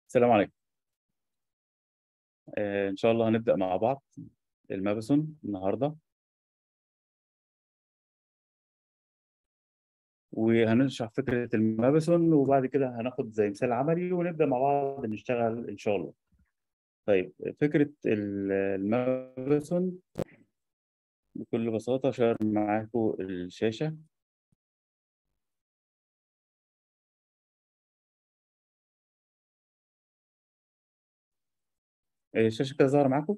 السلام عليكم آه، إن شاء الله هنبدأ مع بعض الماراثون النهاردة وهنشرح فكرة الماراثون وبعد كده هناخد زي مثال عملي ونبدأ مع بعض نشتغل إن شاء الله طيب فكرة ال- الماراثون بكل بساطة شير معاكم الشاشة آه، الشاشة كده ظاهرة معاكم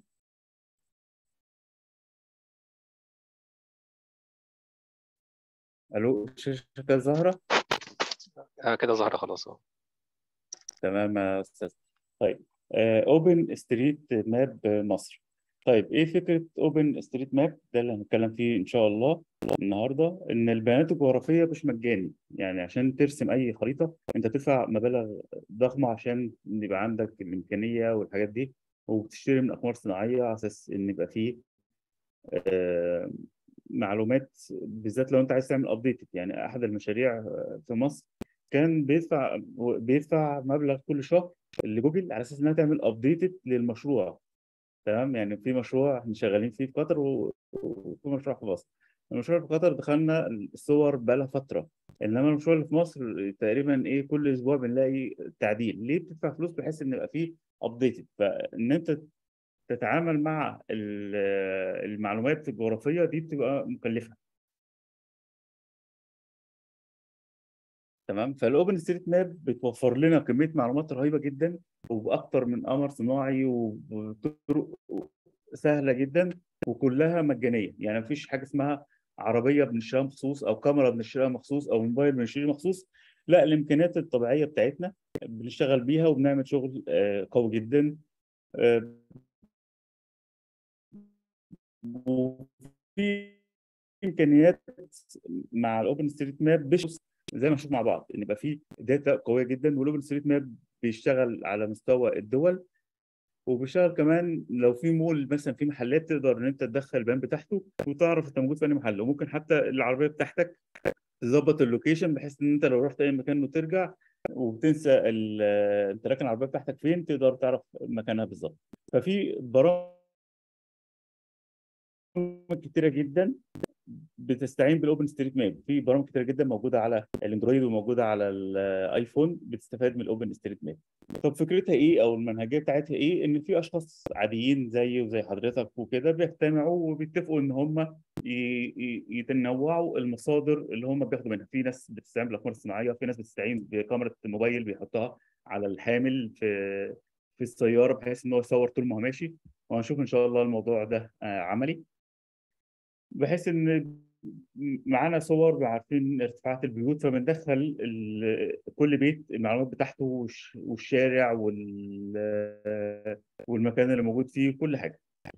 ألو الشاشة كده ظاهرة آه كده ظهر خلاص اهو تمام يا أستاذ طيب اوبن ستريت ماب مصر طيب ايه فكره اوبن ستريت ماب ده اللي هنتكلم فيه ان شاء الله النهارده ان البيانات الجغرافيه مش مجاني يعني عشان ترسم اي خريطه انت تدفع مبالغ ضخمه عشان يبقى عندك الامكانيه والحاجات دي وبتشتري من اقمار صناعيه على اساس ان يبقى فيه آه، معلومات بالذات لو انت عايز تعمل ابديت يعني احد المشاريع آه، في مصر كان بيدفع بيدفع مبلغ كل شهر لجوجل على اساس انها تعمل ابديت للمشروع تمام يعني في مشروع احنا شغالين فيه في قطر و- وفي مشروع في مصر المشروع في قطر دخلنا الصور بقالها فتره انما المشروع اللي في مصر تقريبا ايه كل اسبوع بنلاقي تعديل ليه بتدفع فلوس بحيث ان يبقى فيه ابديتد فان انت تتعامل مع ال- المعلومات الجغرافيه دي بتبقى مكلفه تمام فالاوبن ستريت ماب بتوفر لنا كميه معلومات رهيبه جدا وباكتر من قمر صناعي وبطرق سهله جدا وكلها مجانيه يعني مفيش حاجه اسمها عربيه بنشتريها مخصوص او كاميرا بنشتريها مخصوص او موبايل بنشتريه مخصوص لا الامكانيات الطبيعيه بتاعتنا بنشتغل بيها وبنعمل شغل آه، قوي جدا آه، وفي امكانيات مع الاوبن ستريت ماب مش زي ما نشوف مع بعض ان يبقى في داتا قويه جدا والاوبن ستريت ماب بيشتغل على مستوى الدول وبيشتغل كمان لو في مول مثلا في محلات تقدر ان انت تدخل البيان بتاعته وتعرف انت موجود في اي محل وممكن حتى العربيه بتاعتك تظبط اللوكيشن بحيث ان انت لو رحت اي مكان وترجع وبتنسى ال- انت راكن العربيه بتاعتك فين تقدر تعرف مكانها بالظبط ففي برامج كتيره جدا بتستعين بالاوبن ستريت ماب في برامج كتير جدا موجوده على الاندرويد وموجوده على الايفون بتستفاد من الاوبن ستريت ماب طب فكرتها ايه او المنهجيه بتاعتها ايه ان في اشخاص عاديين زي وزي حضرتك وكده بيجتمعوا وبيتفقوا ان هم ي- ي- يتنوعوا المصادر اللي هم بياخدوا منها في ناس بتستعين بالاقمار الصناعيه في ناس بتستعين بكاميرا الموبايل بيحطها على الحامل في في السياره بحيث ان هو يصور طول ما هو ماشي وهنشوف ان شاء الله الموضوع ده آه، عملي بحيث ان معانا صور عارفين ارتفاعات البيوت فبندخل ال- كل بيت المعلومات بتاعته والش- والشارع وال- والمكان اللي موجود فيه كل حاجه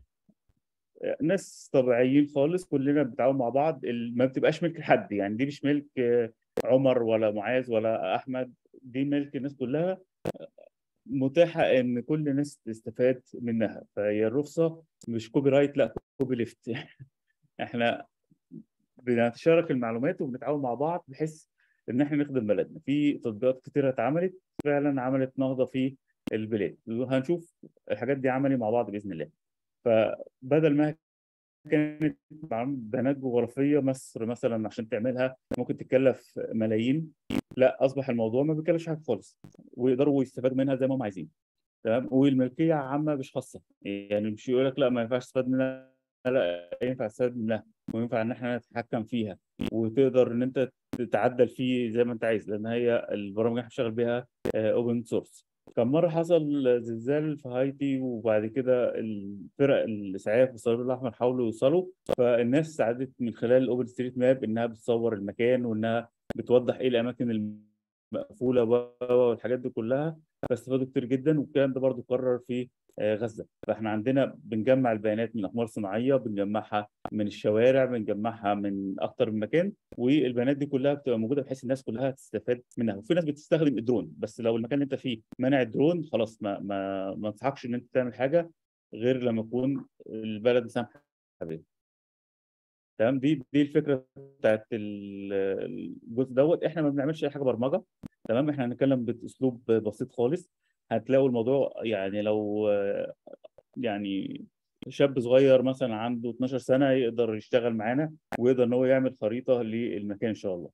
ناس طبيعيين خالص كلنا بنتعاون مع بعض ال- ما بتبقاش ملك حد يعني دي مش ملك آه، عمر ولا معاذ ولا احمد دي ملك الناس كلها متاحه ان كل الناس تستفاد منها فهي الرخصه مش كوبي رايت لا كوبي ليفت احنا بنتشارك المعلومات وبنتعاون مع بعض بحيث ان احنا نخدم بلدنا في تطبيقات كتيره اتعملت فعلا عملت نهضه في البلاد وهنشوف الحاجات دي عملي مع بعض باذن الله فبدل ما كانت معلومات بيانات جغرافيه مصر مثلا عشان تعملها ممكن تكلف ملايين لا اصبح الموضوع ما بيكلفش حاجه خالص ويقدروا يستفادوا منها زي ما هم عايزين تمام والملكيه عامه مش خاصه يعني مش يقول لك لا ما ينفعش تستفاد منها لا ينفع تستفاد منها وينفع ان احنا نتحكم فيها وتقدر ان انت تتعدل فيه زي ما انت عايز لان هي البرامج اللي احنا بنشتغل بيها اوبن سورس كان مره حصل زلزال في هايتي وبعد كده الفرق الاسعاف والصليب الاحمر حاولوا يوصلوا فالناس ساعدت من خلال الاوبن ستريت ماب انها بتصور المكان وانها بتوضح ايه الاماكن المقفوله و- والحاجات دي كلها فاستفادوا كتير جدا والكلام ده برضو اتكرر في آه، غزه فاحنا عندنا بنجمع البيانات من اقمار صناعيه بنجمعها من الشوارع بنجمعها من اكتر من مكان والبيانات دي كلها بتبقى موجوده بحيث الناس كلها تستفاد منها وفي ناس بتستخدم الدرون بس لو المكان اللي انت فيه منع الدرون خلاص ما ما ما انصحكش ان انت تعمل حاجه غير لما يكون البلد مسامحه بيه. تمام دي دي الفكره بتاعت ال- الجزء دوت احنا ما بنعملش اي حاجه برمجه تمام احنا هنتكلم باسلوب بسيط خالص هتلاقوا الموضوع يعني لو آه، يعني شاب صغير مثلا عنده 12 سنة يقدر يشتغل معانا ويقدر ان هو يعمل خريطة للمكان ان شاء الله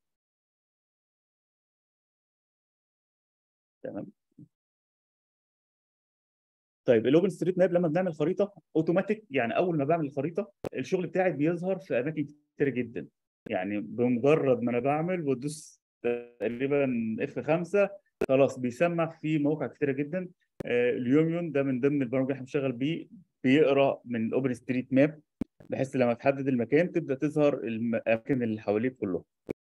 تمام طيب الاوبن ستريت ماب لما بنعمل خريطه اوتوماتيك يعني اول ما بعمل الخريطه الشغل بتاعي بيظهر في اماكن كتير جدا يعني بمجرد ما انا بعمل وادوس تقريبا اف 5 خلاص بيسمع في مواقع كتيره جدا آه، اليوميون ده من ضمن البرامج اللي احنا بنشتغل بيه بيقرا من الاوبن ستريت ماب بحيث لما تحدد المكان تبدا تظهر الاماكن اللي حواليك كلهم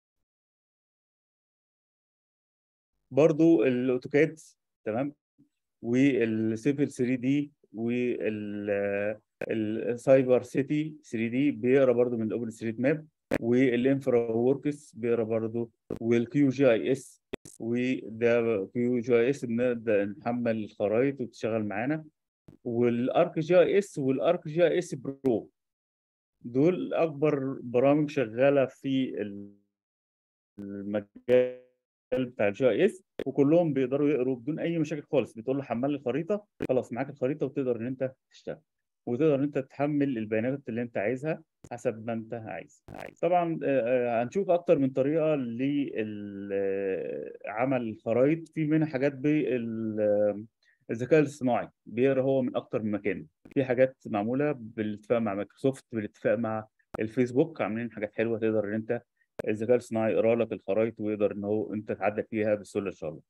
برضو الاوتوكاد تمام والسيفل 3 دي والسايبر سيتي 3 دي بيقرا برضو من الاوبن ستريت ماب والانفرا وركس بيقرا برضو والكيو جي اي اس وده كيو جي اي اس بنبدا نحمل الخرائط وتشتغل معانا والارك جي اي اس والارك جي اي اس برو دول اكبر برامج شغاله في المجال بتاع الجي اي اس وكلهم بيقدروا يقروا بدون اي مشاكل خالص بتقول له حمل لي الخريطه خلاص معاك الخريطه وتقدر ان انت تشتغل وتقدر ان انت تحمل البيانات اللي انت عايزها حسب ما انت عايز طبعا آه، آه، هنشوف اكتر من طريقه لعمل الخرائط في منها حاجات بالذكاء الاصطناعي بيقرا هو من اكتر من مكان في حاجات معموله بالاتفاق مع مايكروسوفت بالاتفاق مع الفيسبوك عاملين حاجات حلوه تقدر ان انت الذكاء الاصطناعي يقرا لك الخرائط ويقدر ان هو انت تعدل فيها بسهوله ان شاء الله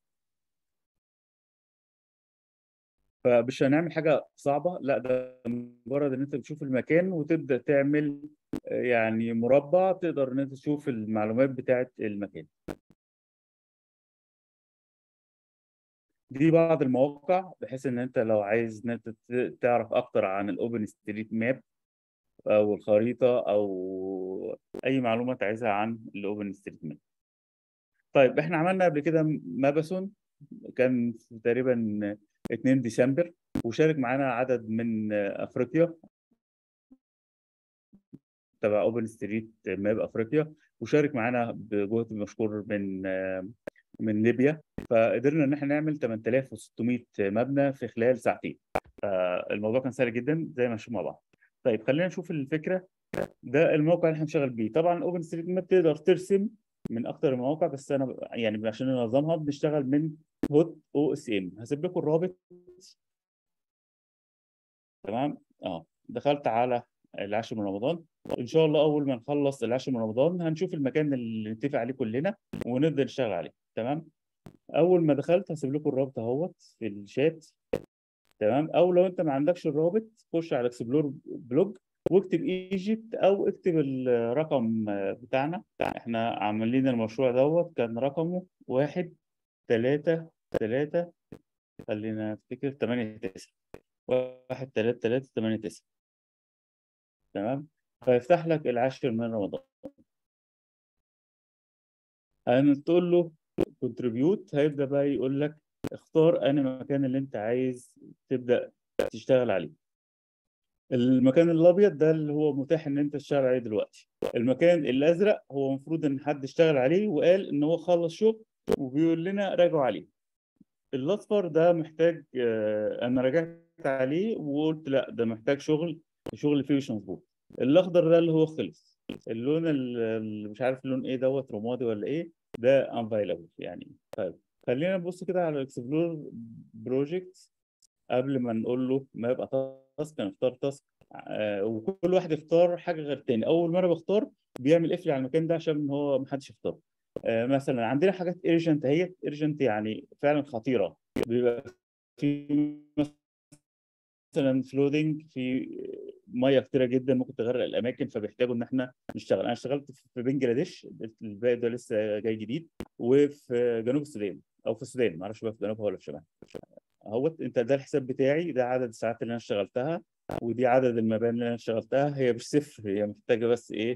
فمش هنعمل حاجه صعبه لا ده مجرد ان انت بتشوف المكان وتبدا تعمل آه، يعني مربع تقدر ان انت تشوف المعلومات بتاعه المكان دي بعض المواقع بحيث ان انت لو عايز ان انت ت- تعرف اكتر عن الاوبن ستريت ماب او الخريطه او اي معلومه انت عايزها عن الاوبن ستريت ماب طيب احنا عملنا قبل كده ماباسون كان في تقريبا 2 ديسمبر وشارك معانا عدد من افريقيا تبع اوبن ستريت ماب افريقيا وشارك معانا بجهد مشكور من من ليبيا فقدرنا ان احنا نعمل 8600 مبنى في خلال ساعتين فالموضوع كان سهل جدا زي ما نشوف مع بعض طيب خلينا نشوف الفكره ده الموقع اللي احنا بنشتغل بيه طبعا اوبن ستريت ماب تقدر ترسم من اكتر المواقع بس انا ب- يعني عشان ننظمها بنشتغل من هوت او اس ام هسيب لكم الرابط تمام اه دخلت على العاشر من رمضان ان شاء الله اول ما نخلص العاشر من رمضان هنشوف المكان اللي نتفق عليه كلنا ونبدا نشتغل عليه تمام اول ما دخلت هسيب لكم الرابط اهوت في الشات تمام او لو انت ما عندكش الرابط خش على اكسبلور بلوج واكتب ايجيبت او اكتب الرقم بتاعنا احنا عاملين المشروع دوت كان رقمه واحد تلاتة تلاتة خلينا نفتكر تمانية تسعة واحد تلاتة تلاتة تمانية تسعة تمام فيفتح لك العاشر من رمضان هتقول له كونتريبيوت هيبدأ بقى يقول لك اختار أنا مكان اللي أنت عايز تبدأ تشتغل عليه المكان الأبيض ده اللي هو متاح إن أنت تشتغل عليه دلوقتي المكان الأزرق هو المفروض إن حد اشتغل عليه وقال إن هو خلص شغل وبيقول لنا راجعوا عليه الأصفر ده محتاج آه، أنا راجعت عليه وقلت لا ده محتاج شغل شغل فيه مش مظبوط الأخضر ده اللي هو خلص اللون ال- اللي مش عارف اللون إيه دوت رمادي ولا إيه ده unavailable يعني طيب خلينا نبص كده على الاكسبلور بروجكت قبل ما نقول له ما يبقى تاسك نختار تاسك آه وكل واحد يختار حاجه غير التاني اول مره بختار بيعمل قفل على المكان ده عشان هو ما حدش يختار آه مثلا عندنا حاجات ايرجنت اهي ايرجنت يعني فعلا خطيره بيبقى في مثلا فلودنج في ميه كتيره جدا ممكن تغرق الاماكن فبيحتاجوا ان احنا نشتغل انا اشتغلت في بنجلاديش الباقي ده لسه جاي جديد وفي جنوب السودان او في السودان ما اعرفش بقى في جنوبها ولا في شمالها اهوت انت ده الحساب بتاعي ده عدد الساعات اللي انا اشتغلتها ودي عدد المباني اللي انا اشتغلتها هي مش صفر هي محتاجه بس ايه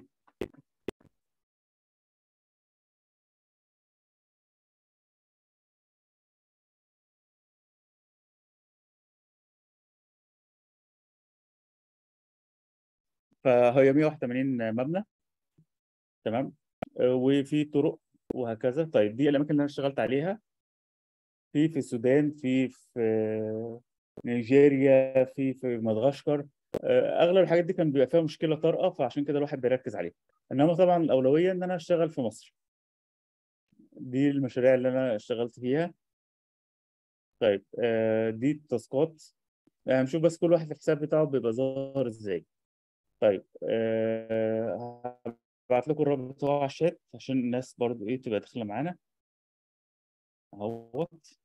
فهي 181 مبنى تمام آه، وفي طرق وهكذا طيب دي الاماكن اللي انا اشتغلت عليها في في السودان في في نيجيريا في في مدغشقر آه، اغلب الحاجات دي كان بيبقى فيها مشكله طارئه فعشان كده الواحد بيركز عليها انما طبعا الاولويه ان انا اشتغل في مصر دي المشاريع اللي انا اشتغلت فيها طيب آه، دي التاسكات آه، هنشوف بس كل واحد الحساب بتاعه بيبقى ظاهر ازاي طيب آه، هبعت لكم الرابط بتاعه على الشات عشان الناس برضو ايه تبقى داخله معانا اهوت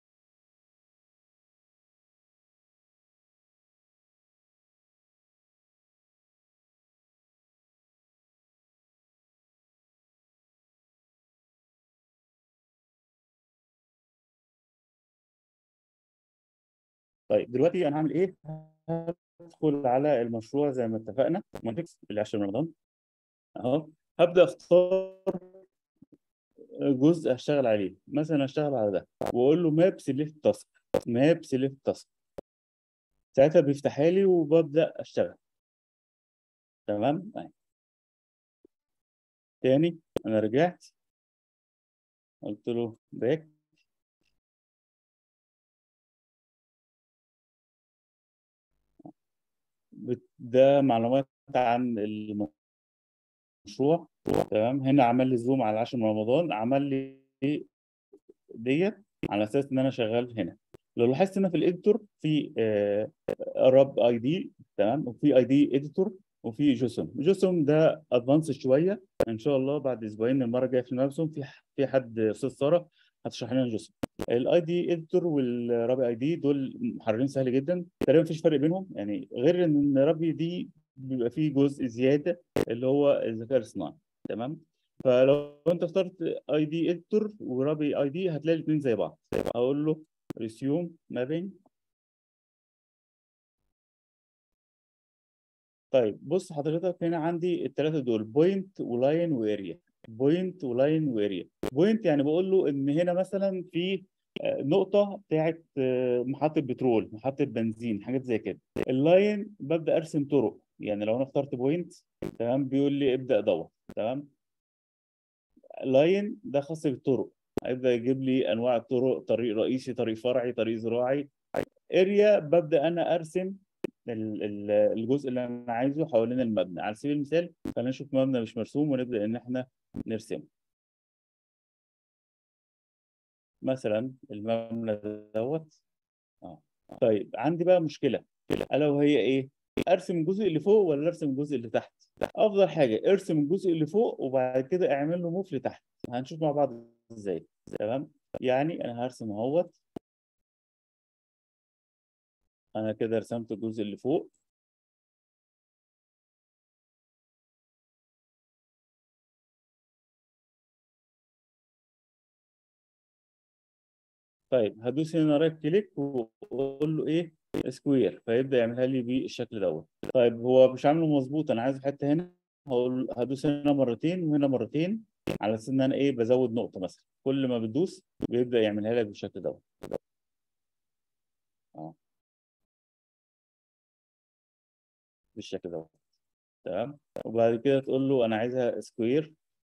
طيب دلوقتي انا هعمل ايه؟ هدخل على المشروع زي ما اتفقنا مونتكس اللي 10 رمضان اهو هبدا اختار جزء هشتغل عليه مثلا هشتغل على ده واقول له ماب سيلكت تاسك ماب سيلكت تاسك ساعتها بيفتحها لي وببدا اشتغل تمام أهي. تاني انا رجعت قلت له باك بت- ده معلومات عن المشروع تمام هنا عمل لي زوم على 10 من رمضان عمل لي ديت على اساس ان انا شغال هنا لو لاحظت هنا في الاديتور في راب اي دي تمام وفي اي دي اديتور وفي جوسوم جوسوم ده ادفانس شويه ان شاء الله بعد اسبوعين المره الجايه في المابسوم في في حد استاذ ساره هتشرح لنا جوسوم الاي دي اديتور والرابي اي دي دول محررين سهل جدا تقريبا مفيش فرق بينهم يعني غير ان رابي دي بيبقى فيه جزء زياده اللي هو الذكاء الاصطناعي تمام فلو انت اخترت اي دي اديتور ورابي اي دي هتلاقي الاثنين زي بعض هقول له ريسيوم مابينج طيب بص حضرتك هنا عندي الثلاثه دول بوينت ولاين واريا بوينت ولاين واريا بوينت يعني بقول له ان هنا مثلا في آه، نقطه بتاعت آه، محطه بترول محطه بنزين حاجات زي كده اللاين ببدا ارسم طرق يعني لو انا اخترت بوينت تمام بيقول لي ابدا دور تمام لاين ده خاص بالطرق هيبدا يجيب لي انواع الطرق طريق رئيسي طريق فرعي طريق زراعي اريا ببدا انا ارسم ال- ال- الجزء اللي انا عايزه حوالين المبنى على سبيل المثال خلينا نشوف مبنى مش مرسوم ونبدا ان احنا نرسمه مثلا المبنى دوت اه طيب عندي بقى مشكله الا وهي ايه ارسم الجزء اللي فوق ولا ارسم الجزء اللي تحت افضل حاجه ارسم الجزء اللي فوق وبعد كده اعمل له موف لتحت هنشوف مع بعض ازاي تمام يعني انا هرسم اهوت انا كده رسمت الجزء اللي فوق طيب هدوس هنا رايت كليك واقول له ايه سكوير فيبدا يعملها لي بالشكل دوت طيب هو مش عامله مظبوط انا عايز حته هنا هقول هدوس هنا مرتين وهنا مرتين على اساس ان انا ايه بزود نقطه مثلا كل ما بتدوس بيبدا يعملها لك بالشكل دوت اه بالشكل دوت تمام وبعد كده تقول له انا عايزها سكوير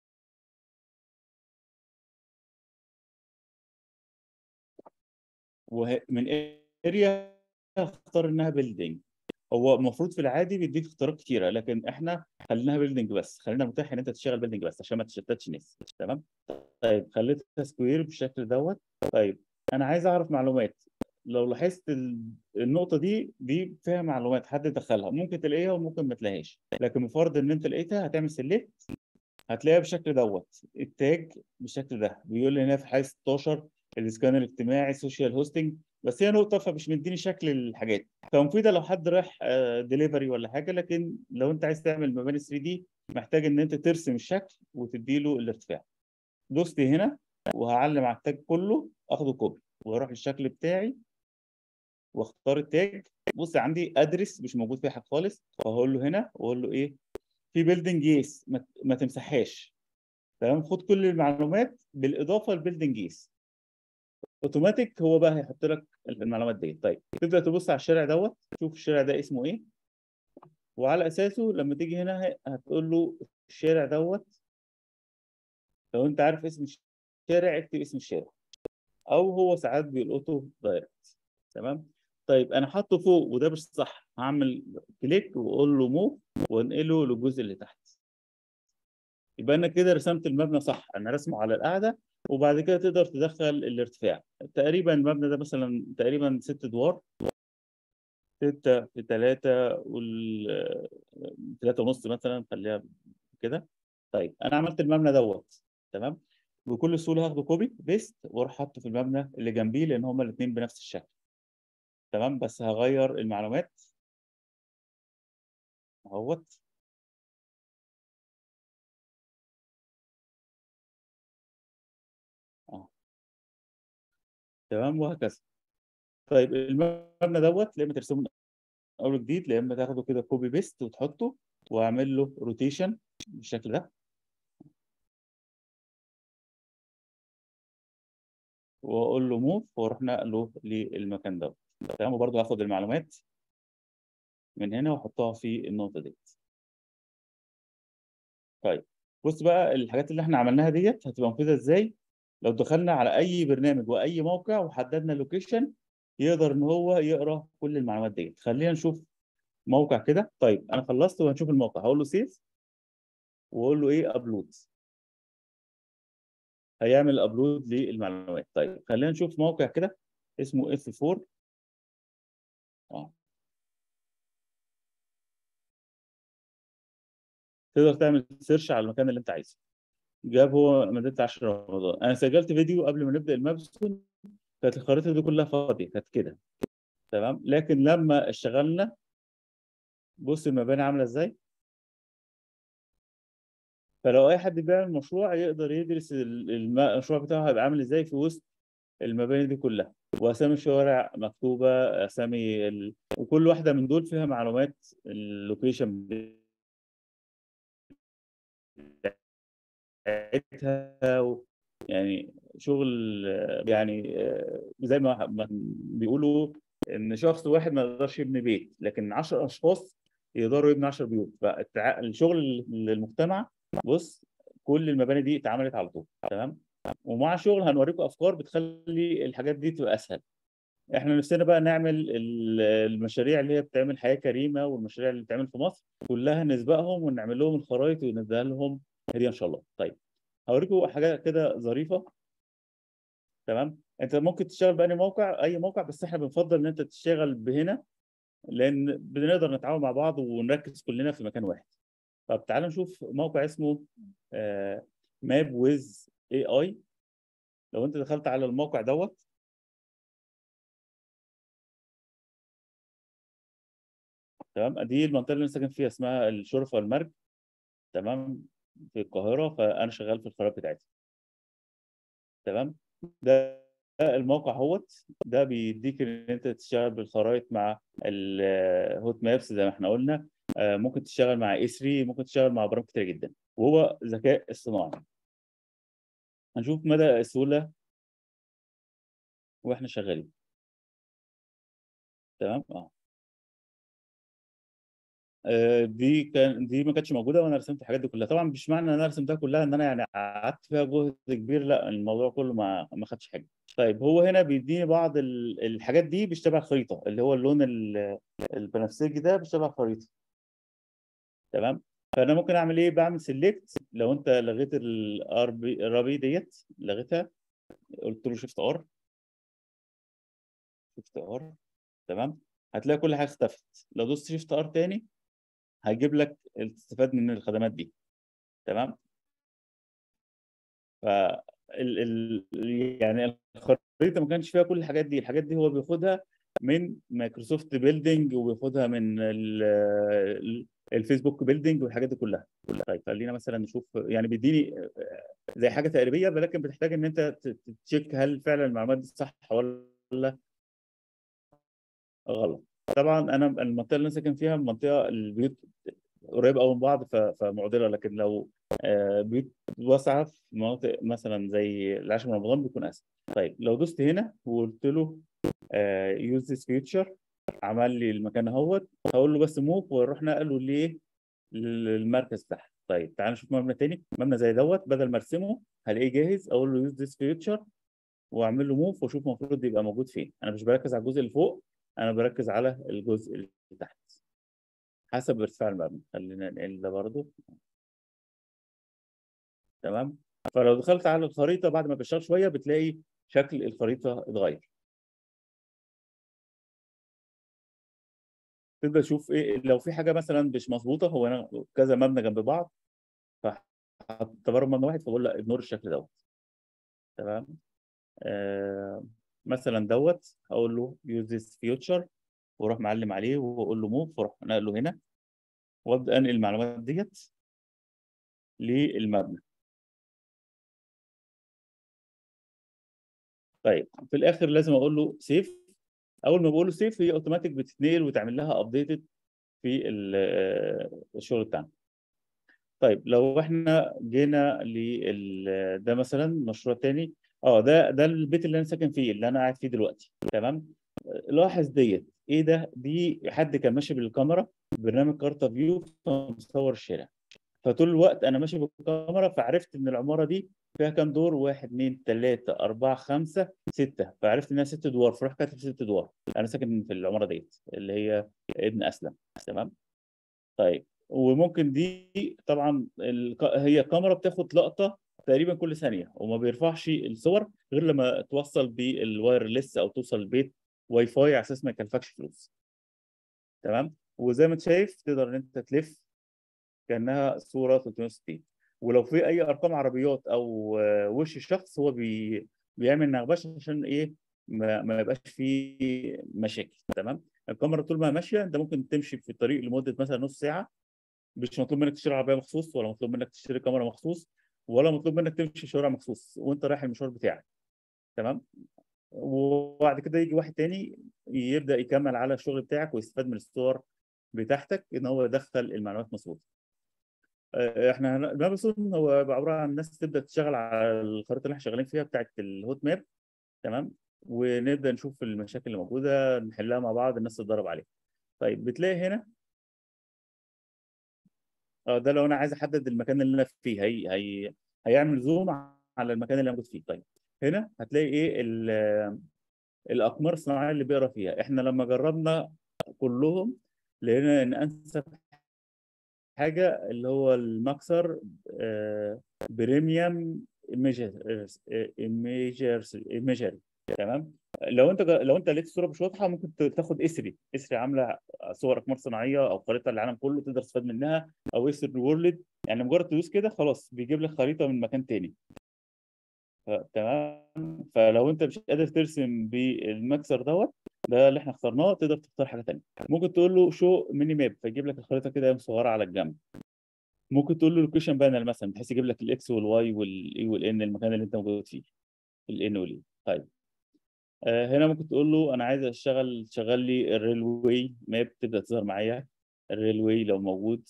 ومن اريا اختار انها بيلدينج هو المفروض في العادي بيديك اختيارات كتيره لكن احنا خليناها بيلدينج بس خلينا متاح ان انت تشتغل بيلدينج بس عشان ما تشتتش ناس تمام طيب خليتها سكوير بالشكل دوت طيب انا عايز اعرف معلومات لو لاحظت ال- النقطه دي دي فيها معلومات حد دخلها ممكن تلاقيها وممكن ما تلاقيهاش لكن بفرض ان انت لقيتها هتعمل سيلكت هتلاقيها بالشكل دوت التاج بالشكل ده بيقول لي هنا في حاجه 16 الاسكان الاجتماعي السوشيال هوستنج بس هي نقطه فمش مديني شكل الحاجات فمفيده لو حد رايح ديليفري ولا حاجه لكن لو انت عايز تعمل مباني 3 دي محتاج ان انت ترسم الشكل وتديله الارتفاع دوست هنا وهعلم على التاج كله اخده كوبي واروح للشكل بتاعي واختار التاج بص عندي ادرس مش موجود فيه حاجه خالص فهقول له هنا واقول له ايه في بيلدنج يس ما, ما تمسحهاش تمام خد كل المعلومات بالاضافه لبيلدنج يس اوتوماتيك هو بقى هيحط لك المعلومات دي طيب تبدا تبص على الشارع دوت شوف الشارع ده اسمه ايه وعلى اساسه لما تيجي هنا هتقول له الشارع دوت لو انت عارف اسم الشارع اكتب اسم الشارع او هو ساعات بيلقطه دايركت تمام طيب انا حاطه فوق وده مش صح هعمل كليك واقول له موف وانقله للجزء اللي تحت يبقى انا كده رسمت المبنى صح انا رسمه على القاعده وبعد كده تقدر تدخل الارتفاع تقريبا المبنى ده مثلا تقريبا ست ادوار ستة في تلاتة وال تلاتة ونص مثلا خليها كده طيب أنا عملت المبنى دوت تمام بكل سهولة هاخده كوبي بيست وأروح حاطه في المبنى اللي جنبيه لأن هما الاتنين بنفس الشكل تمام بس هغير المعلومات اهوت اه تمام وهكذا طيب المبنى دوت يا اما ترسمه من اول جديد يا اما تاخده كده كوبي بيست وتحطه واعمل له روتيشن بالشكل ده واقول له موف واروح نقله للمكان دوت تمام وبرضه هاخد المعلومات من هنا واحطها في النقطه ديت طيب بص بقى الحاجات اللي احنا عملناها ديت هتبقى مفيده ازاي لو دخلنا على اي برنامج واي موقع وحددنا لوكيشن يقدر ان هو يقرا كل المعلومات ديت خلينا نشوف موقع كده طيب انا خلصت وهنشوف الموقع هقول له سيف واقول له ايه ابلود هيعمل ابلود للمعلومات طيب خلينا نشوف موقع كده اسمه اف 4 اه تقدر تعمل سيرش على المكان اللي انت عايزه جاب هو مدينه 10 رمضان انا سجلت فيديو قبل ما نبدا المابسون كانت الخريطه دي كلها فاضيه كانت كده تمام لكن لما اشتغلنا بص المباني عامله ازاي فلو اي حد بيعمل مشروع يقدر يدرس ال- الم- المشروع بتاعه هيبقى عامل ازاي في وسط المباني دي كلها واسامي الشوارع مكتوبه اسامي ال... وكل واحده من دول فيها معلومات اللوكيشن بتاعتها و... يعني شغل آه، يعني آه، زي ما ما بيقولوا ان شخص واحد ما يقدرش يبني بيت لكن 10 اشخاص يقدروا يبنوا 10 بيوت فالشغل للمجتمع بص كل المباني دي اتعملت على طول تمام ومع الشغل هنوريكم افكار بتخلي الحاجات دي تبقى اسهل احنا نفسنا بقى نعمل ال- المشاريع اللي هي بتعمل حياه كريمه والمشاريع اللي بتعمل في مصر كلها نسبقهم ونعمل لهم الخرائط ونديها لهم هديه ان شاء الله طيب هوريكم حاجه كده ظريفه تمام انت ممكن تشتغل بأي موقع اي موقع بس احنا بنفضل ان انت تشتغل بهنا لان بنقدر نتعاون مع بعض ونركز كلنا في مكان واحد طب تعال نشوف موقع اسمه ماب ويز اي اي لو انت دخلت على الموقع دوت تمام دي المنطقه اللي انا ساكن فيها اسمها الشرفه والمرج تمام في القاهره فانا شغال في الخرائط بتاعتي تمام ده ده الموقع اهوت ده بيديك ان انت تشتغل بالخرائط مع الهوت مابس زي ما احنا قلنا آه، ممكن تشتغل مع اي 3 ممكن تشتغل مع برامج كتير جدا وهو ذكاء اصطناعي هنشوف مدى السهوله واحنا شغالين تمام اه آه، دي كان دي ما كانتش موجوده وانا رسمت الحاجات دي كلها طبعا مش معنى ان انا رسمتها كلها ان انا يعني قعدت فيها جهد كبير لا الموضوع كله ما ما خدش حاجه طيب هو هنا بيديني بعض ال- الحاجات دي بيشتبه خريطه اللي هو اللون ال- البنفسجي ده بيشتبه خريطه تمام فانا ممكن اعمل ايه بعمل سيلكت لو انت لغيت الار بي الرابي ديت لغيتها قلت له شيفت ار شيفت ار تمام هتلاقي كل حاجه اختفت لو دوست شيفت ار تاني هيجيب لك تستفاد من الخدمات دي تمام ف ال ال يعني الخريطه ما كانش فيها كل الحاجات دي الحاجات دي هو بياخدها من مايكروسوفت بيلدينج وبياخدها من ال- ال- الفيسبوك بيلدينج والحاجات دي كلها طيب خلينا مثلا نشوف يعني بيديني آه، زي حاجه تقريبيه ولكن بتحتاج ان انت ت- تشيك هل فعلا المعلومات دي صح ولا غلط طبعا انا المنطقه اللي انا ساكن فيها منطقه البيوت قريبه قوي من بعض ف- فمعضله لكن لو آه، بيوت واسعه في مناطق مثلا زي العاشر من رمضان بيكون اسهل طيب لو دوست هنا وقلت له يوز ذيس فيوتشر عمل لي المكان اهوت هقول له بس موف واروح نقله ليه للمركز تحت طيب تعال نشوف مبنى تاني مبنى زي دوت بدل ما ارسمه هلاقيه جاهز اقول له يوز ذيس فيوتشر واعمل له موف واشوف المفروض يبقى موجود فين انا مش بركز على الجزء اللي فوق انا بركز على الجزء اللي تحت حسب ارتفاع المبنى خلينا ننقل ده برضو تمام فلو دخلت على الخريطه بعد ما بشتغل شويه بتلاقي شكل الخريطه اتغير تبدا تشوف ايه لو في حاجه مثلا مش مظبوطه هو انا كذا مبنى جنب بعض فاعتبرهم مبنى واحد فبقول لا اجنور الشكل دوت تمام آه مثلا دوت اقول له use this future واروح معلم عليه واقول له موف واروح نقله هنا وابدا انقل المعلومات ديت للمبنى طيب في الاخر لازم اقول له سيف اول ما بقول له سيف هي اوتوماتيك بتتنقل وتعمل لها ابديتد في الشغل بتاعنا طيب لو احنا جينا لل ده مثلا مشروع تاني اه ده ده البيت اللي انا ساكن فيه اللي انا قاعد فيه دلوقتي تمام لاحظ ديت ايه ده دي حد كان ماشي بالكاميرا برنامج كارتا فيو مصور الشارع فطول الوقت انا ماشي بالكاميرا فعرفت ان العماره دي فيها كام دور؟ واحد اثنين ثلاثة أربعة خمسة ستة فعرفت إنها ست أدوار فرحت كاتب ست أدوار أنا ساكن في العمارة ديت اللي هي ابن أسلم تمام؟ طيب وممكن دي طبعا الك... هي كاميرا بتاخد لقطة تقريبا كل ثانية وما بيرفعش الصور غير لما توصل بالوايرلس أو توصل البيت واي فاي على أساس ما يكلفكش فلوس تمام؟ وزي ما أنت شايف تقدر إن أنت تلف كأنها صورة 360 ولو في اي ارقام عربيات او وش شخص هو بي بيعمل نغبشه عشان ايه ما, ما يبقاش فيه مشاكل تمام الكاميرا طول ما ماشيه انت ممكن تمشي في الطريق لمده مثلا نص ساعه مش مطلوب منك تشتري عربيه مخصوص ولا مطلوب منك تشتري كاميرا مخصوص ولا مطلوب منك تمشي شارع مخصوص وانت رايح المشوار بتاعك تمام وبعد كده يجي واحد تاني يبدا يكمل على الشغل بتاعك ويستفاد من الصور بتاعتك ان هو يدخل المعلومات مظبوطه احنا المابسون هو عباره عن ناس تبدا تشتغل على الخريطه اللي احنا شغالين فيها بتاعت الهوت ماب تمام ونبدا نشوف المشاكل اللي موجوده نحلها مع بعض الناس تتدرب عليها طيب بتلاقي هنا اه ده لو انا عايز احدد المكان اللي انا فيه هي هي هيعمل زوم على المكان اللي انا موجود فيه طيب هنا هتلاقي ايه الاقمار الصناعيه اللي بيقرا فيها احنا لما جربنا كلهم لقينا ان انسب حاجه اللي هو المكسر بريميوم ايميجرز ايميجري تمام لو انت لو انت لقيت الصوره مش واضحه ممكن تاخد اسري اسري عامله صور اقمار صناعيه او خريطه للعالم كله تقدر تستفاد منها او اسري وورلد يعني مجرد تدوس كده خلاص بيجيب لك خريطه من مكان تاني تمام فلو انت مش قادر ترسم بالمكسر دوت ده اللي احنا اخترناه تقدر تختار حاجه ثانيه ممكن تقول له شو ميني ماب فيجيب لك الخريطه كده مصوره على الجنب ممكن تقول له لوكيشن بانل مثلا بحيث يجيب لك الاكس والواي والاي والان المكان اللي انت موجود فيه الان والاي طيب آه هنا ممكن تقول له انا عايز اشتغل شغل لي الريلوي ماب تبدا تظهر معايا الريلوي لو موجود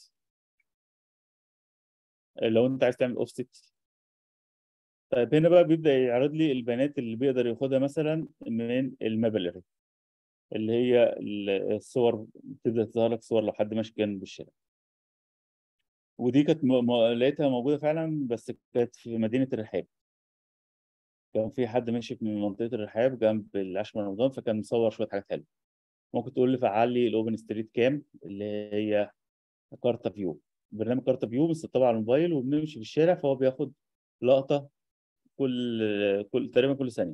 آه لو انت عايز تعمل اوفست طيب هنا بقى بيبدا يعرض لي البيانات اللي بيقدر ياخدها مثلا من المابلري اللي هي الصور تبدا تظهر لك صور لو حد ماشي جنب الشارع ودي كانت م... م... لقيتها موجوده فعلا بس كانت في مدينه الرحاب كان في حد ماشي من منطقه الرحاب جنب العاشر من رمضان فكان مصور شويه حاجات حلوه ممكن تقول لي فعل لي الاوبن ستريت كام اللي هي كارتا فيو برنامج كارتا فيو بنسطبه على الموبايل وبنمشي في الشارع فهو بياخد لقطه كل كل تقريبا كل ثانيه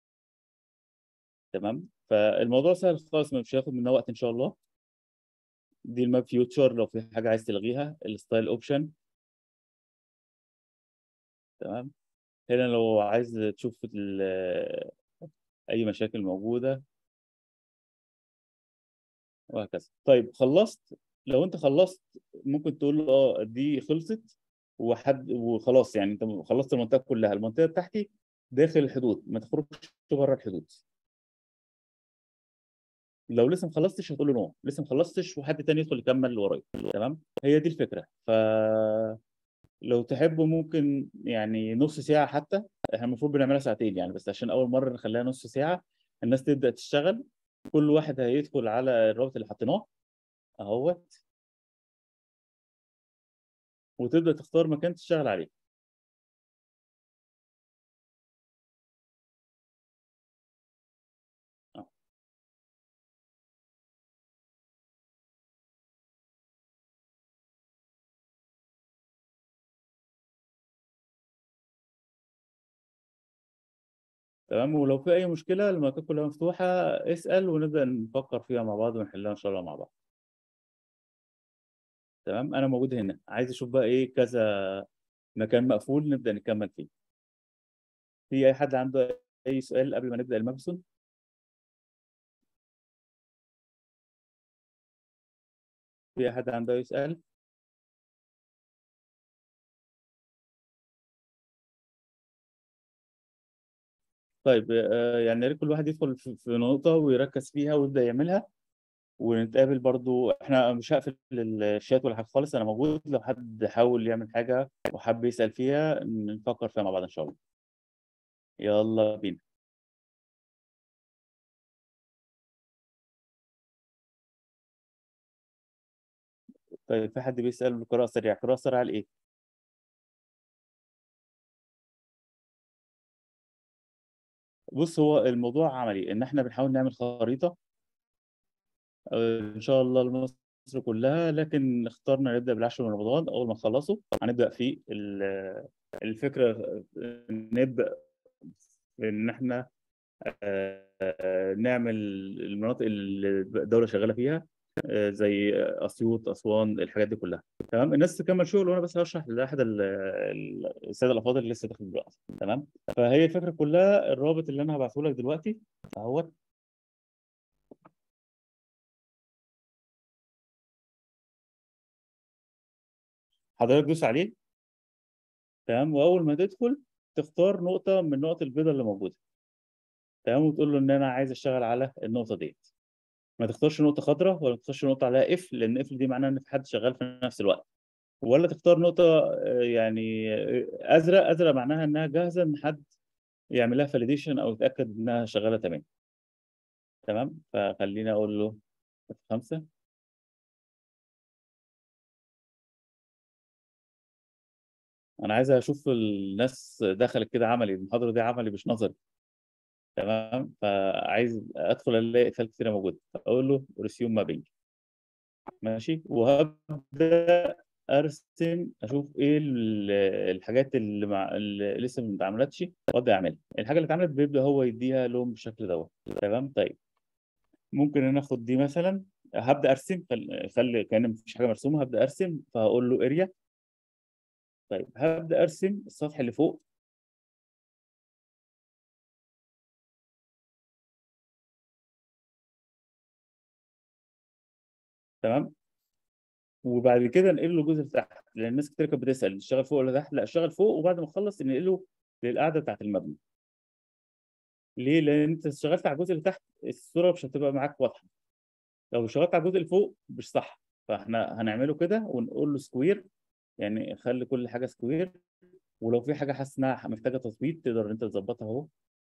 تمام فالموضوع سهل خالص مش هياخد مننا وقت ان شاء الله دي الماب فيوتشر لو في حاجه عايز تلغيها الستايل اوبشن تمام هنا لو عايز تشوف اي مشاكل موجوده وهكذا طيب خلصت لو انت خلصت ممكن تقول له اه دي خلصت وحد وخلاص يعني انت خلصت المنطقه كلها المنطقه بتاعتي داخل الحدود ما تخرجش بره الحدود لو لسه ما خلصتش هتقول له نو لسه ما خلصتش وحد تاني يدخل يكمل ورايا تمام هي دي الفكره ف لو تحبوا ممكن يعني نص ساعه حتى احنا المفروض بنعملها ساعتين يعني بس عشان اول مره نخليها نص ساعه الناس تبدا تشتغل كل واحد هيدخل على الرابط اللي حطيناه اهوت وتبدا تختار مكان تشتغل عليه تمام ولو في اي مشكله المايكات كلها مفتوحه اسال ونبدا نفكر فيها مع بعض ونحلها ان شاء الله مع بعض تمام انا موجود هنا عايز اشوف بقى ايه كذا مكان مقفول نبدا نكمل فيه في اي حد عنده اي سؤال قبل ما نبدا الماراثون في اي حد عنده اي سؤال طيب آه، يعني يا ريت كل واحد يدخل في في نقطة ويركز فيها ويبدأ يعملها ونتقابل برضو احنا مش هقفل الشات ولا حاجة خالص انا موجود لو حد حاول يعمل حاجة وحب يسأل فيها نفكر فيها مع بعض ان شاء الله يلا بينا طيب في حد بيسأل قراءة سريعة قراءة سريعة لإيه؟ بص هو الموضوع عملي ان احنا بنحاول نعمل خريطة آه، ان شاء الله لمصر كلها لكن اخترنا نبدأ بالعشر من رمضان اول ما نخلصه هنبدأ في ال- الفكرة نبدأ في ان احنا آه، آه، نعمل المناطق اللي الدولة شغالة فيها آه، زي اسيوط اسوان الحاجات دي كلها تمام الناس تكمل شغل وانا بس هشرح لاحد ال- ال- الساده الافاضل اللي لسه داخل دلوقتي تمام فهي الفكره كلها الرابط اللي انا هبعته لك دلوقتي اهوت حضرتك دوس عليه تمام واول ما تدخل تختار نقطه من النقط البيضاء اللي موجوده تمام وتقول له ان انا عايز اشتغل على النقطه ديت ما تختارش نقطه خضراء ولا تختارش نقطه عليها اف لان اف دي معناها ان في حد شغال في نفس الوقت ولا تختار نقطه آه، يعني آه، ازرق ازرق معناها انها جاهزه ان حد يعمل لها فاليديشن او يتاكد انها شغاله تمام تمام فخليني اقول له خمسه انا عايز اشوف الناس دخلت كده عملي المحاضره دي عملي مش نظري تمام فعايز ادخل الاقي اقفال كتيره موجوده اقول له ريسيوم مابينج ماشي وهبدا ارسم اشوف ايه ال- الحاجات اللي, مع... اللي لسه ما اتعملتش وابدا اعملها الحاجه اللي اتعملت بيبدا هو يديها لون بالشكل دوت تمام طيب ممكن انا اخد دي مثلا هبدا ارسم خل... خلي كان مفيش حاجه مرسومه هبدا ارسم فهقول له اريا طيب هبدا ارسم السطح اللي فوق تمام وبعد كده انقل له الجزء اللي تحت لان الناس كتير كانت بتسال اشتغل فوق ولا تحت لا اشتغل فوق وبعد ما اخلص انقله للقاعده بتاعت المبنى ليه لان انت اشتغلت على الجزء اللي تحت الصوره مش هتبقى معاك واضحه لو اشتغلت على الجزء اللي فوق مش صح فاحنا هنعمله كده ونقول له سكوير يعني خلي كل حاجه سكوير ولو في حاجه حاسس انها محتاجه تظبيط تقدر انت تظبطها اهو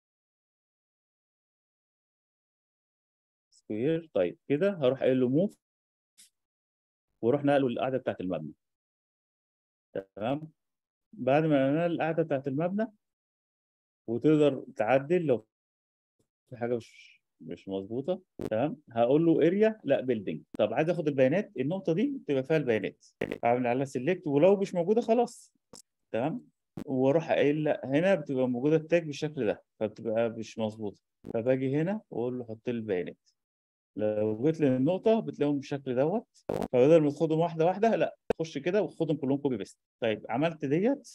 سكوير طيب كده هروح قايل له موف واروح نقله للقاعده بتاعت المبنى تمام بعد ما نقل القاعده بتاعت المبنى وتقدر تعدل لو في حاجه مش مش مظبوطه تمام هقول له اريا لا بيلدينج طب عايز اخد البيانات النقطه دي تبقى فيها البيانات اعمل عليها سيلكت ولو مش موجوده خلاص تمام واروح قايل لا هنا بتبقى موجوده التاج بالشكل ده فبتبقى مش مظبوطه فباجي هنا واقول له حط لي البيانات لو جيت للنقطه بتلاقيهم بالشكل دوت فبدل ما تاخدهم واحده واحده لا خش كده وخدهم كلهم كوبي بيست طيب عملت ديت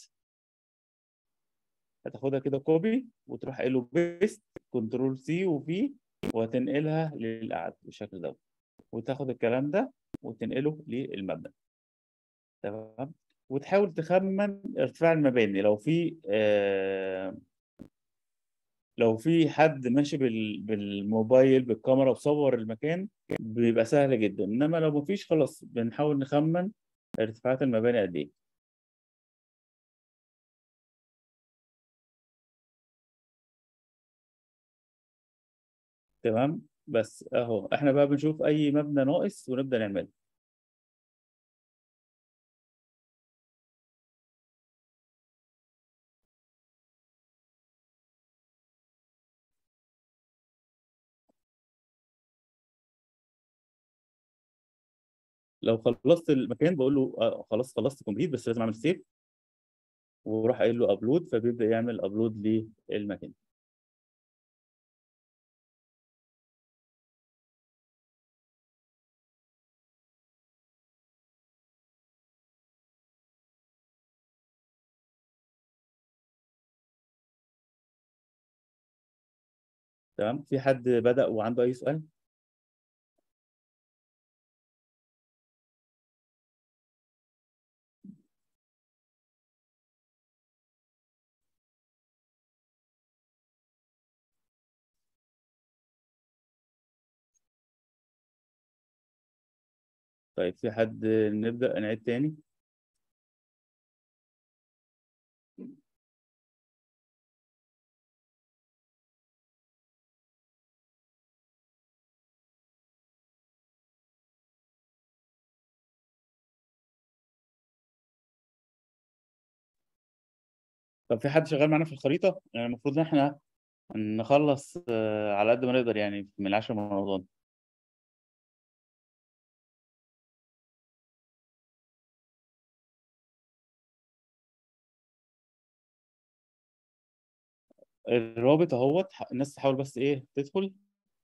هتاخدها كده كوبي وتروح قايل له بيست كنترول سي وفي وهتنقلها للقعد بالشكل ده وتاخد الكلام ده وتنقله للمبنى تمام وتحاول تخمن ارتفاع المباني لو في آه لو في حد ماشي بال بالموبايل بالكاميرا وصور المكان بيبقى سهل جدا انما لو مفيش خلاص بنحاول نخمن ارتفاعات المباني قد ايه تمام بس اهو احنا بقى بنشوف اي مبنى ناقص ونبدا نعمله لو خلصت المكان بقول له آه خلاص خلصت كومبليت بس لازم اعمل سيف واروح قايل له ابلود فبيبدا يعمل ابلود للمكان تمام في حد بدأ وعنده أي سؤال؟ طيب في حد نبدأ نعيد تاني؟ طب في حد شغال معانا في الخريطة؟ يعني المفروض إن إحنا نخلص آه، على قد ما نقدر يعني من العشر من رمضان الرابط اهوت الناس تحاول بس ايه تدخل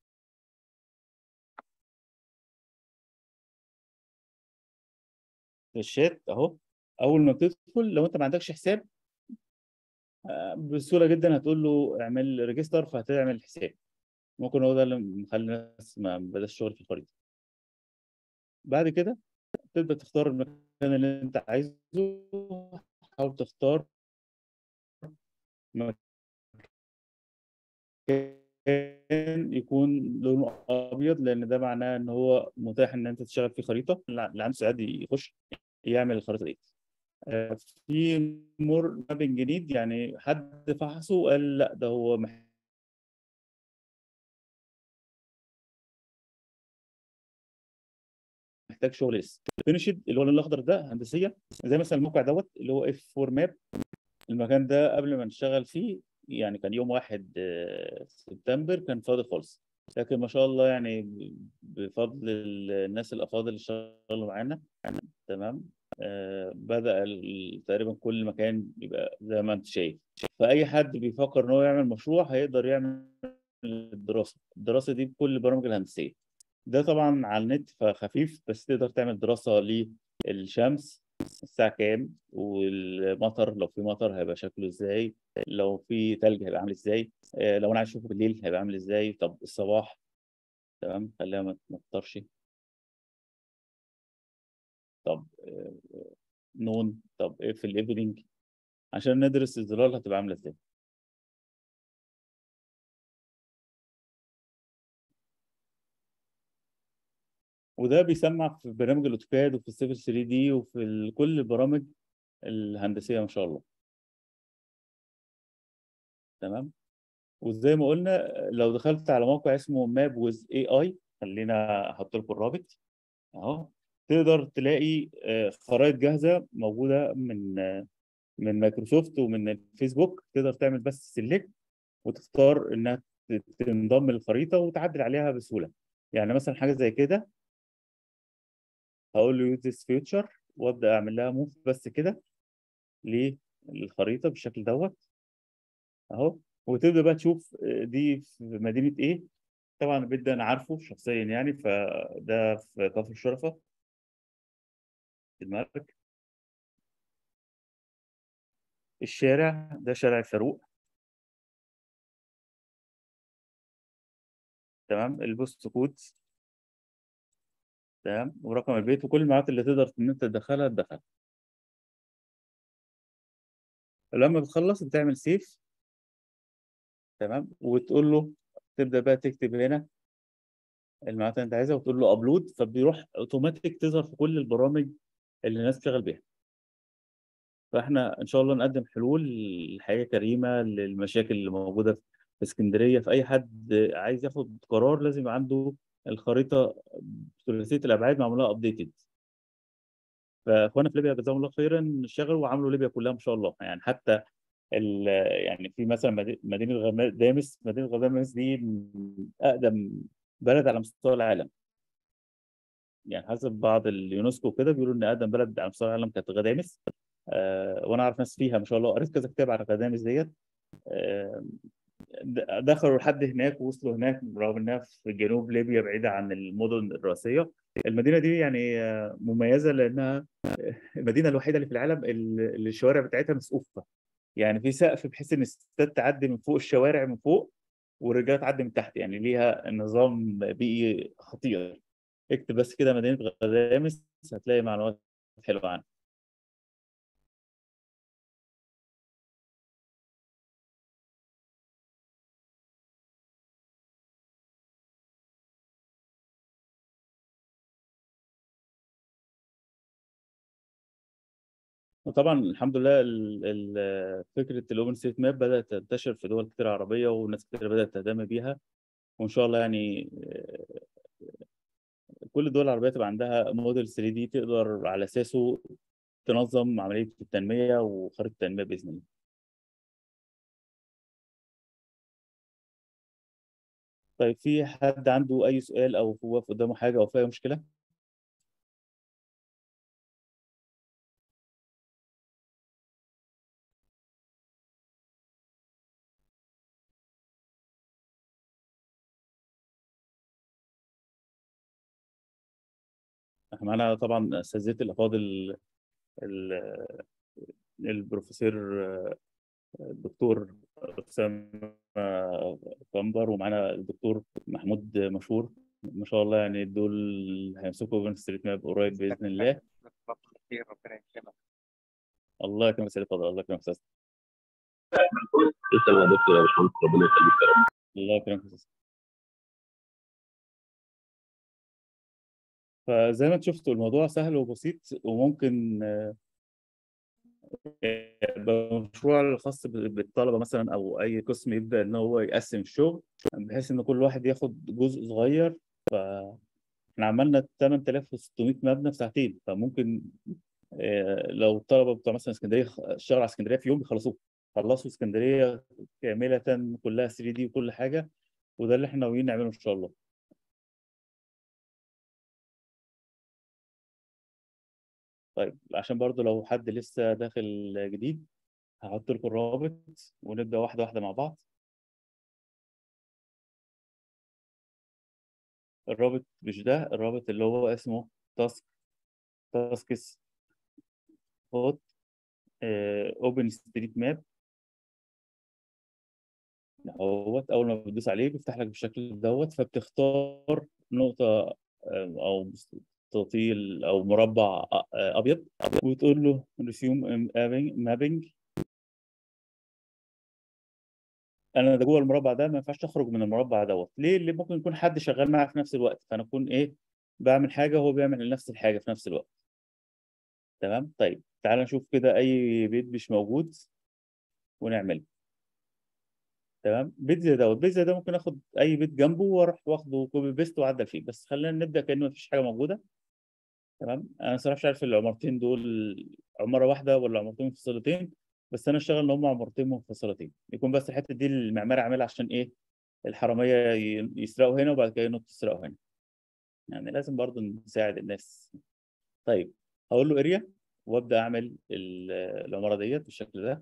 في الشات اهو اول ما بتدخل لو انت ما عندكش حساب آه، بسهوله جدا هتقول له اعمل ريجستر فهتعمل حساب ممكن هو ده اللي مخلي الناس ما بدأش شغل في الخريطه بعد كده تبدا تختار المكان اللي انت عايزه حاول تختار مكان يكون لونه ابيض لان ده معناه ان هو متاح ان انت تشتغل في خريطه اللي عنده استعداد يخش يعمل الخريطه دي آه، في مور مابنج جديد يعني حد فحصه وقال لا ده هو محتاج محتاج شغل لسه فينيشد اللي هو اللون الاخضر ده هندسيه زي مثلا الموقع دوت اللي هو اف 4 ماب المكان ده قبل ما نشتغل فيه يعني كان يوم 1 آه، سبتمبر كان فاضي خالص لكن ما شاء الله يعني ب- بفضل ال- الناس الافاضل اللي اشتغلوا معانا تمام آه بدأ ال- تقريبا كل مكان يبقى زي ما انت شايف فأي حد بيفكر ان هو يعمل مشروع هيقدر يعمل الدراسة الدراسة دي بكل البرامج الهندسية ده طبعا على النت فخفيف بس تقدر تعمل دراسة للشمس الساعة كام والمطر لو في مطر هيبقى شكله ازاي لو في تلج هيبقى عامل ازاي آه، لو انا عايز اشوفه بالليل هيبقى عامل ازاي طب الصباح تمام خليها ما ما تمطرش طب آه، نون طب ايه في الايفنينج عشان ندرس الظلال هتبقى عامله ازاي وده بيسمع في برنامج الاوتوكاد وفي السيفل 3 دي وفي ال- كل البرامج الهندسيه ما شاء الله تمام وزي ما قلنا لو دخلت على موقع اسمه ماب ويز اي اي خلينا احط لكم الرابط اهو تقدر تلاقي آه، خرائط جاهزه موجوده من آه، من مايكروسوفت ومن الفيسبوك تقدر تعمل بس سيلكت وتختار انها ت- تنضم للخريطه وتعدل عليها بسهوله يعني مثلا حاجه زي كده هقول له يوز ذيس فيوتشر وابدا اعمل لها موف بس كده للخريطه بالشكل دوت اهو وتبدا بقى تشوف آه، دي في مدينه ايه طبعا البيت ده انا عارفه شخصيا يعني فده في كفر الشرفه في المرج الشارع ده شارع الفاروق تمام البوست كود تمام ورقم البيت وكل المعلومات اللي تقدر ان انت تدخلها تدخلها لما بتخلص بتعمل سيف تمام وتقول له تبدا بقى تكتب هنا المعلومات اللي انت عايزها وتقول له ابلود فبيروح اوتوماتيك تظهر في كل البرامج اللي الناس بتشتغل بيها فاحنا ان شاء الله نقدم حلول لحياه كريمه للمشاكل اللي موجوده في اسكندريه في اي حد عايز ياخد قرار لازم يبقى عنده الخريطه ثلاثيه الابعاد معموله ابديتد فاخوانا في ليبيا جزاهم الله خيرا اشتغلوا وعملوا ليبيا كلها ما شاء الله يعني حتى ال- يعني في مثلا مدي- مدينه غمادامس مدينه غمادامس دي من اقدم بلد على مستوى العالم يعني حسب بعض اليونسكو كده بيقولوا ان اقدم بلد على مستوى العالم كانت غدامس آه وانا اعرف ناس فيها ما شاء الله قريت كذا كتاب عن غدامس ديت آه د- دخلوا لحد هناك ووصلوا هناك رغم انها في جنوب ليبيا بعيده عن المدن الرئيسيه المدينه دي يعني آه، مميزه لانها المدينه الوحيده اللي في العالم اللي اللي الشوارع بتاعتها مسقوفه يعني في سقف بحيث ان الستات تعدي من فوق الشوارع من فوق والرجاله تعدي من تحت يعني ليها نظام بيئي خطير اكتب بس كده مدينه غرامس هتلاقي معلومات حلوه عنها وطبعا الحمد لله ال- ال- فكره الاوبن ستريت ماب بدات تنتشر في دول كتير عربيه وناس كتير بدات تهتم بيها وان شاء الله يعني آه، كل الدول العربيه تبقى عندها موديل 3 دي تقدر على اساسه تنظم عمليه التنميه وخريطه التنميه باذن الله طيب في حد عنده اي سؤال او هو قدامه حاجه او في اي مشكله احنا معانا طبعا اساتذتي الافاضل ال- البروفيسور الدكتور اسامه كمبر ومعانا الدكتور محمود مشهور ما شاء الله يعني دول هيمسكوا اوبن ستريت ماب قريب باذن الله خير ربنا يكرمك الله يكرمك سيدي فضل الله يكرمك استاذ تسلم يا دكتور يا باشمهندس ربنا يخليك يا رب الله يكرمك استاذ فزي ما انت شفتوا الموضوع سهل وبسيط وممكن آه، يبقى مشروع خاص بالطلبه مثلا او اي قسم يبدا ان هو يقسم الشغل بحيث ان كل واحد ياخد جزء صغير فاحنا عملنا 8600 مبنى في ساعتين فممكن آه، لو الطلبه بتوع مثلا اسكندريه خ- اشتغلوا على اسكندريه في يوم يخلصوه خلصوا اسكندريه كامله كلها 3 دي وكل حاجه وده اللي احنا ناويين نعمله ان شاء الله طيب عشان برضو لو حد لسه داخل جديد هحط لكم الرابط ونبدا واحده واحده مع بعض الرابط مش ده الرابط اللي هو اسمه تاسك تاسكس هوت اوبن ستريت ماب اهوت اول ما بتدوس عليه بيفتح لك بالشكل دوت فبتختار نقطه آه، او مستطيل او مربع آه، آه، ابيض وتقول له ريسيوم مابينج انا ده جوه المربع ده ما ينفعش اخرج من المربع دوت ليه اللي ممكن يكون حد شغال معايا في نفس الوقت فانا اكون ايه بعمل حاجه وهو بيعمل نفس الحاجه في نفس الوقت تمام طيب تعال نشوف كده اي بيت مش موجود ونعمله تمام بيت زي دوت بيت زي ده ممكن اخد اي بيت جنبه واروح واخده كوبي بيست واعدل فيه بس خلينا نبدا كانه مفيش حاجه موجوده تمام انا صراحه مش عارف العمارتين دول عماره واحده ولا عمارتين منفصلتين بس انا اشتغل ان هم عمارتين منفصلتين يكون بس الحته دي المعماري عاملها عشان ايه الحراميه ي- يسرقوا هنا وبعد كده ينطوا يسرقوا هنا يعني لازم برضو نساعد الناس طيب هقول له اريا وابدا اعمل ال- العماره ديت بالشكل ده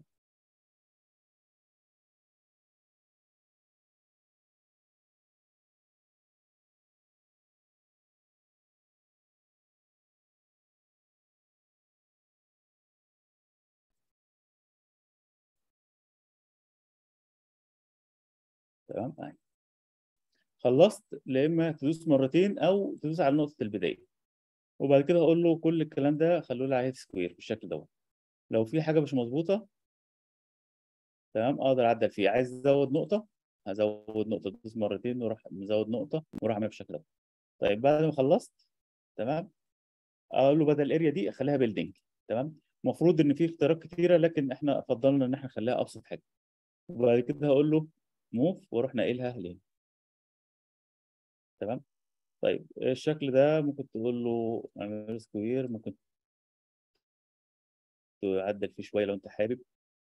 تمام أهي. خلصت لا اما تدوس مرتين او تدوس على نقطه البدايه وبعد كده اقول له كل الكلام ده خلوه لي عليه سكوير بالشكل دوت لو في حاجه مش مظبوطه تمام اقدر اعدل فيها عايز ازود نقطه هزود نقطه تدوس مرتين واروح مزود نقطه واروح اعملها بالشكل ده طيب بعد ما خلصت تمام اقول له بدل الاريا دي اخليها بيلدينج تمام المفروض ان في اختيارات كتيره لكن احنا فضلنا ان احنا نخليها ابسط حاجه وبعد كده هقول له موف واروح ناقلها لين تمام طيب الشكل ده ممكن تقول له اعمل سكوير ممكن تعدل فيه شويه لو انت حابب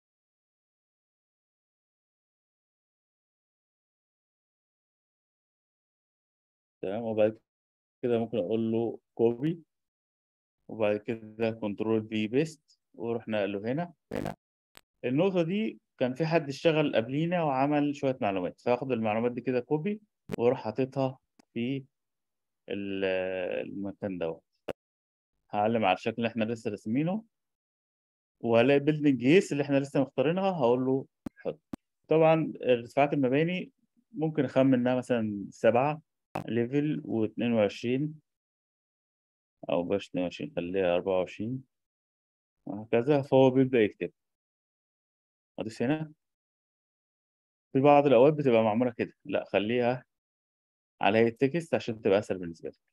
تمام وبعد كده ممكن اقول له كوبي وبعد كده كنترول في بيست واروح نقله هنا هنا النقطه دي كان في حد اشتغل قبلينا وعمل شويه معلومات فاخد المعلومات دي كده كوبي واروح حاططها في ال- المكان دوت هعلم على الشكل اللي احنا لسه راسمينه وهلاقي بيلدنج جيس اللي احنا لسه مختارينها هقول له حط طبعا ارتفاعات المباني ممكن اخمن انها مثلا سبعة ليفل واتنين وعشرين او بلاش اتنين وعشرين خليها اربعة وعشرين وهكذا فهو بيبدأ يكتب ادوس هنا في بعض الاوقات بتبقى معمولة كده لا خليها على هيئة تكست عشان تبقى اسهل بالنسبة لك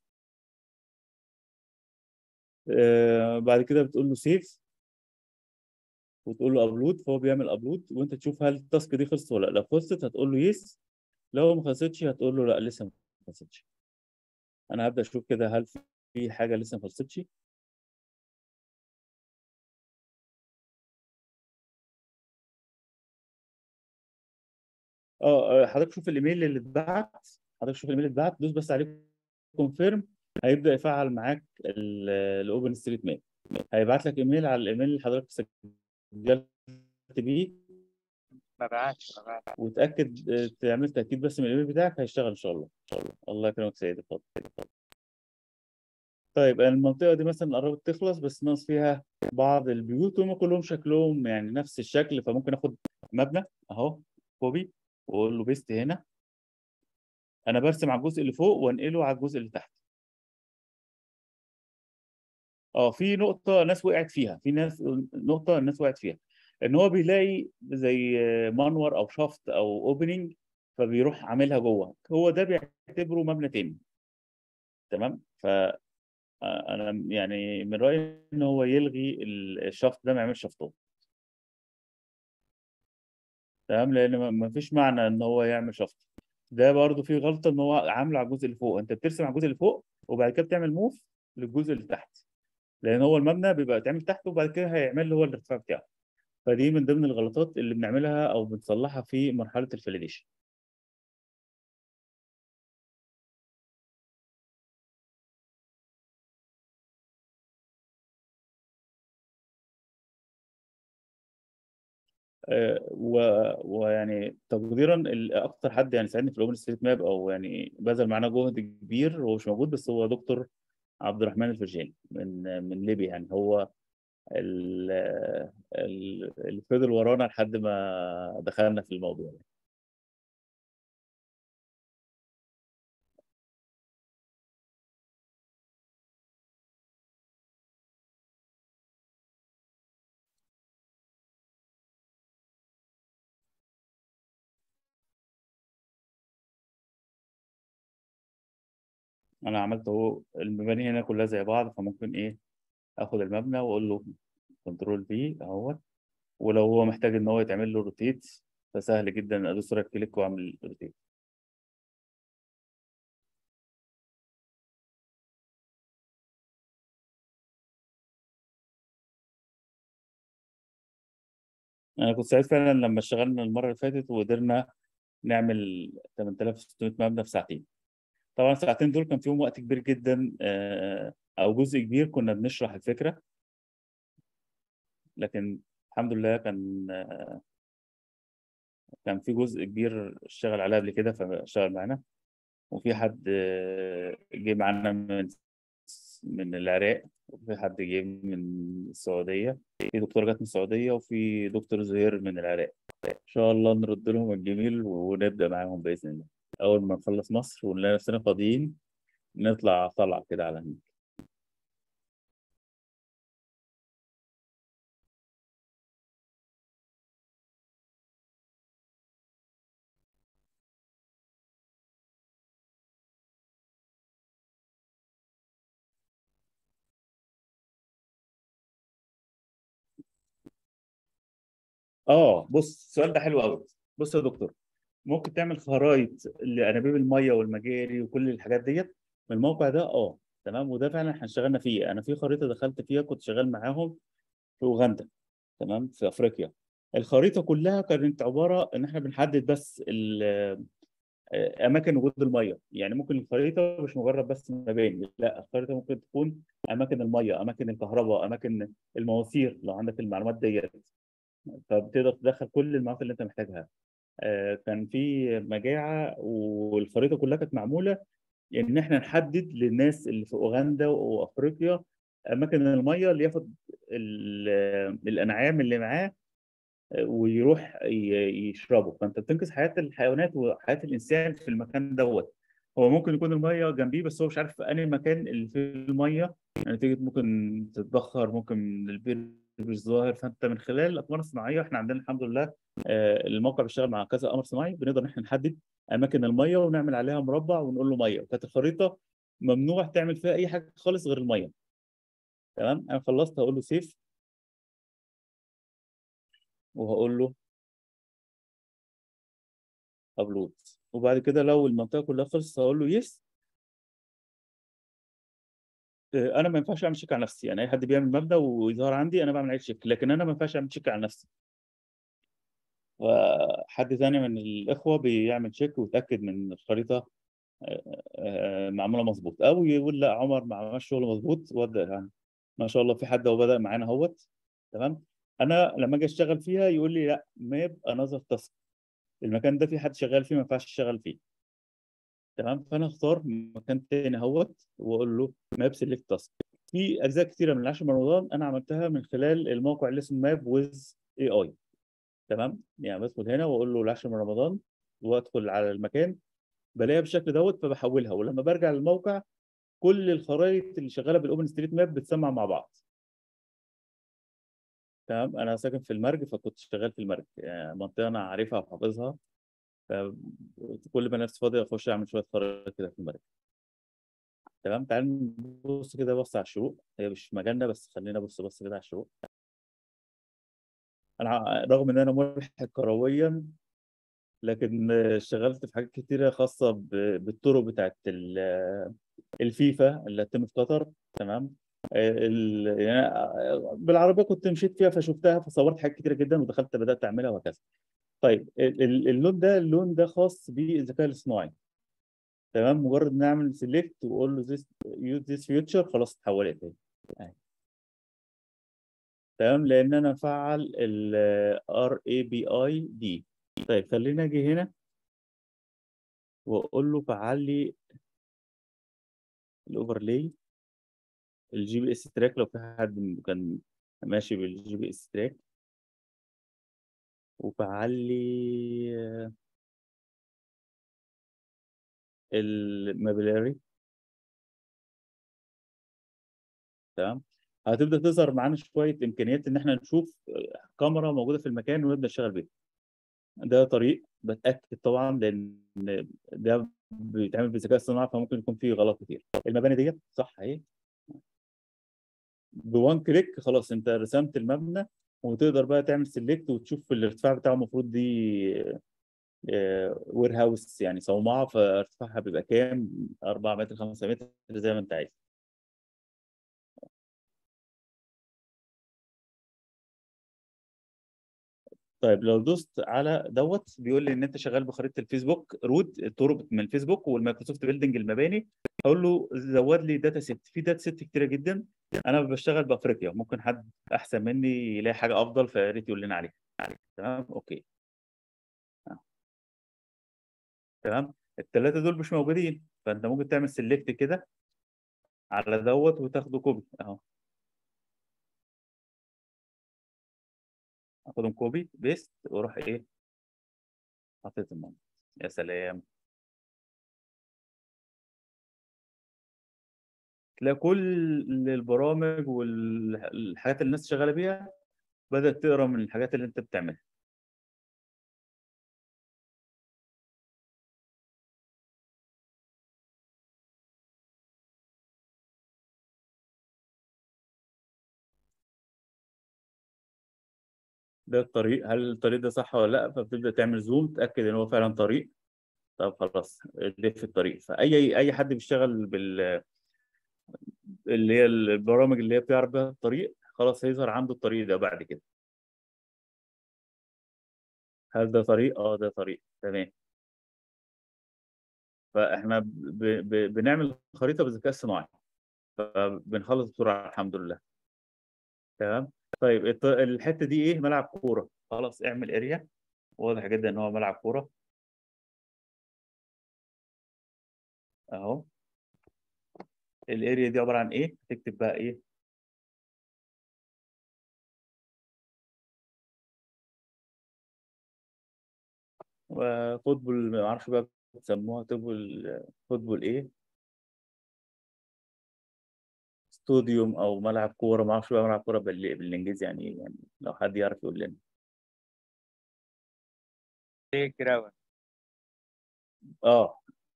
آه بعد كده بتقول له سيف وتقول له ابلود فهو بيعمل ابلود وانت تشوف هل التاسك دي خلصت ولا لا لو خلصت هتقول له يس لو ما خلصتش هتقول له لا لسه ما خلصتش انا هبدا اشوف كده هل في حاجه لسه ما خلصتش اه آه، حضرتك شوف الايميل اللي اتبعت حضرتك شوف الايميل اللي اتبعت دوس بس عليه كونفيرم هيبدا يفعل معاك الاوبن ستريت ماب هيبعت لك ايميل على الايميل اللي حضرتك سجلت بيه ما بعتش ما بعتش وتاكد آه، تعمل تاكيد بس من الايميل بتاعك هيشتغل ان شاء الله الله يكرمك سيدي اتفضل طيب المنطقه دي مثلا قربت تخلص بس ناقص فيها بعض البيوت هم كلهم شكلهم يعني نفس الشكل فممكن اخد مبنى اهو كوبي واقول له بيست هنا انا برسم على الجزء اللي فوق وانقله على الجزء اللي تحت اه في نقطة ناس وقعت فيها في ناس نقطة الناس وقعت فيها ان هو بيلاقي زي منور او شافت او اوبننج فبيروح عاملها جوه هو ده بيعتبره مبنى تاني تمام ف آه، انا يعني من رأيي ان هو يلغي ال- الشافت ده ما يعملش شافتات تمام لان ما- ما فيش معنى ان هو يعمل شافت ده برضو في غلطة ان هو عامله على الجزء اللي فوق انت بترسم على الجزء اللي فوق وبعد كده بتعمل موف للجزء اللي تحت لان هو المبنى بيبقى يتعمل تحت وبعد كده هيعمل له هو الارتفاع بتاعه فدي من ضمن الغلطات اللي بنعملها او بنصلحها في مرحله الفاليديشن آه، و- ويعني تقديرا ال- اكتر حد يعني ساعدني في الاوبن ستريت ماب او يعني بذل معانا جهد كبير هو مش موجود بس هو دكتور عبد الرحمن الفرجاني من من ليبيا يعني هو ال- ال- اللي فضل ورانا لحد ما دخلنا في الموضوع انا عملت اهو المباني هنا كلها زي بعض فممكن ايه اخد المبنى واقول له كنترول في اهوت ولو هو محتاج ان هو يتعمل له روتيت فسهل جدا ادوس رايت كليك واعمل روتيت انا كنت سعيد فعلا لما اشتغلنا المره اللي فاتت وقدرنا نعمل 8600 مبنى في ساعتين طبعا الساعتين دول كان فيهم وقت كبير جدا آه، او جزء كبير كنا بنشرح الفكره لكن الحمد لله كان كان في جزء كبير اشتغل عليه قبل كده فاشتغل معانا وفي حد آه، جه معانا من من العراق وفي حد جه من السعودية في دكتورة جت من السعودية وفي دكتور زهير من العراق إن شاء الله نرد لهم الجميل ونبدأ معاهم بإذن الله أول ما نخلص مصر ونلاقي نفسنا فاضيين نطلع طلعة كده على هناك اه بص السؤال ده حلو قوي بص يا دكتور ممكن تعمل خرائط لانابيب الميه والمجاري وكل الحاجات ديت من الموقع ده اه تمام وده فعلا احنا اشتغلنا فيه انا في خريطه دخلت فيها كنت شغال معاهم في اوغندا تمام في افريقيا الخريطه كلها كانت عباره ان احنا بنحدد بس ال- آه، اماكن وجود الميه يعني ممكن الخريطه مش مجرد بس مباني لا الخريطه ممكن تكون اماكن الميه اماكن الكهرباء اماكن المواسير لو عندك المعلومات ديت فبتقدر تدخل كل المعلومات اللي انت محتاجها آه، كان في مجاعه والخريطه كلها كانت معموله ان احنا نحدد للناس اللي في اوغندا وافريقيا اماكن الميه اللي ياخد ال- الانعام اللي معاه آه، ويروح ي- يشربه فانت بتنقذ حياه الحيوانات وحياه الانسان في المكان دوت هو ممكن يكون الميه جنبيه بس هو مش عارف في انهي مكان اللي في الميه نتيجه ممكن تتبخر ممكن البير مش ظاهر فانت من خلال الاقمار الصناعيه احنا عندنا الحمد لله آه، الموقع بيشتغل مع كذا قمر صناعي بنقدر ان احنا نحدد اماكن الميه ونعمل عليها مربع ونقول له ميه وكانت الخريطه ممنوع تعمل فيها اي حاجه خالص غير الميه تمام انا خلصت هقول له سيف وهقول له ابلود وبعد كده لو المنطقه كلها خلصت هقول له يس انا ما ينفعش اعمل شيك على نفسي يعني اي حد بيعمل مبنى ويظهر عندي انا بعمل عليه شيك لكن انا ما ينفعش اعمل شيك على نفسي وحد ثاني من الاخوه بيعمل شيك ويتاكد من الخريطه آه، آه، معموله مظبوط او يقول لا عمر ما عملش شغل مظبوط وابدا يعني ما شاء الله في حد هو بدا معانا اهوت تمام انا لما اجي اشتغل فيها يقول لي لا ماب انذر تاسك المكان ده في حد شغال فيه ما ينفعش اشتغل فيه تمام فانا اختار مكان تاني اهوت واقول له ماب سيلكت تاسك في اجزاء كتيره من العشر من رمضان انا عملتها من خلال الموقع اللي اسمه ماب ويز اي اي تمام يعني بدخل هنا واقول له العشر من رمضان وادخل على المكان بلاقيها بالشكل دوت فبحولها ولما برجع للموقع كل الخرائط اللي شغاله بالاوبن ستريت ماب بتسمع مع بعض تمام انا ساكن في المرج فكنت شغال في المرج يعني منطقه انا عارفها وحافظها فكل ما نفسي فاضي اخش اعمل شويه خرائط كده في المرج تمام تعال نبص كده بص على الشروق هي مش في مجالنا بس خلينا نبص بص كده على الشروق انا رغم ان انا ملحق كرويا لكن اشتغلت في حاجات كتيره خاصه ب- بالطرق بتاعت ال- الفيفا اللي هتتم في قطر تمام ال- يعني بالعربيه كنت مشيت فيها فشفتها فصورت حاجات كتيره جدا ودخلت بدات اعملها وهكذا طيب ال- ال- اللون ده اللون ده خاص بالذكاء الاصطناعي تمام مجرد نعمل سيلكت واقول له this use this feature خلاص اتحولت اهي أهي. تمام لان انا مفعل ال ار اي بي اي دي طيب خلينا اجي هنا واقول له فعل لي الاوفرلاي الجي بي اس تراك لو في حد كان ماشي بالجي بي اس تراك وفعل لي المابيلاري تمام هتبدا تظهر معانا شويه امكانيات ان احنا نشوف كاميرا موجوده في المكان ونبدا نشتغل بيها ده طريق بتاكد طبعا لان ده بيتعمل بالذكاء الصناعي فممكن يكون فيه غلط كتير المباني ديت صح اهي بوان كليك خلاص انت رسمت المبنى وتقدر بقى تعمل سيلكت وتشوف الارتفاع بتاعه المفروض دي وير هاوس يعني صومعه فارتفاعها بيبقى كام 4 متر 5 متر زي ما انت عايز طيب لو دوست على دوت بيقول لي ان انت شغال بخريطه الفيسبوك روت الطرق من الفيسبوك والمايكروسوفت بيلدنج المباني هقول له زود لي داتا سيت في داتا سيت كتيره جدا انا بشتغل بافريقيا ممكن حد احسن مني يلاقي حاجه افضل فيا ريت يقول لنا عليها تمام اوكي آه. تمام الثلاثه دول مش موجودين فانت ممكن تعمل سيلكت كده على دوت وتاخده كوبي اهو اخدهم كوبي بيست واروح ايه حطيت المنطقه يا سلام تلاقي كل البرامج والحاجات اللي الناس شغاله بيها بدات تقرا من الحاجات اللي انت بتعملها ده الطريق هل الطريق ده صح ولا لا فبتبدا تعمل زوم تاكد ان هو فعلا طريق طب خلاص لف الطريق فاي اي حد بيشتغل بال اللي هي البرامج اللي هي بتعرف بيها الطريق خلاص هيظهر عنده الطريق ده بعد كده هل ده طريق اه ده طريق تمام فاحنا ب... ب... بنعمل خريطه بالذكاء الصناعي فبنخلص بسرعه الحمد لله تمام طيب الط- الحته دي ايه ملعب كوره خلاص اعمل اريا واضح جدا ان هو ملعب كوره اهو الاريا دي عباره عن ايه تكتب بقى ايه وفوتبول ما اعرفش بقى بتسموها فوتبول فوتبول ايه استوديوم او ملعب كوره ما اعرفش بقى ملعب كوره بال- بالانجليزي يعني ايه يعني لو حد يعرف يقول لنا بلاي جراوند اه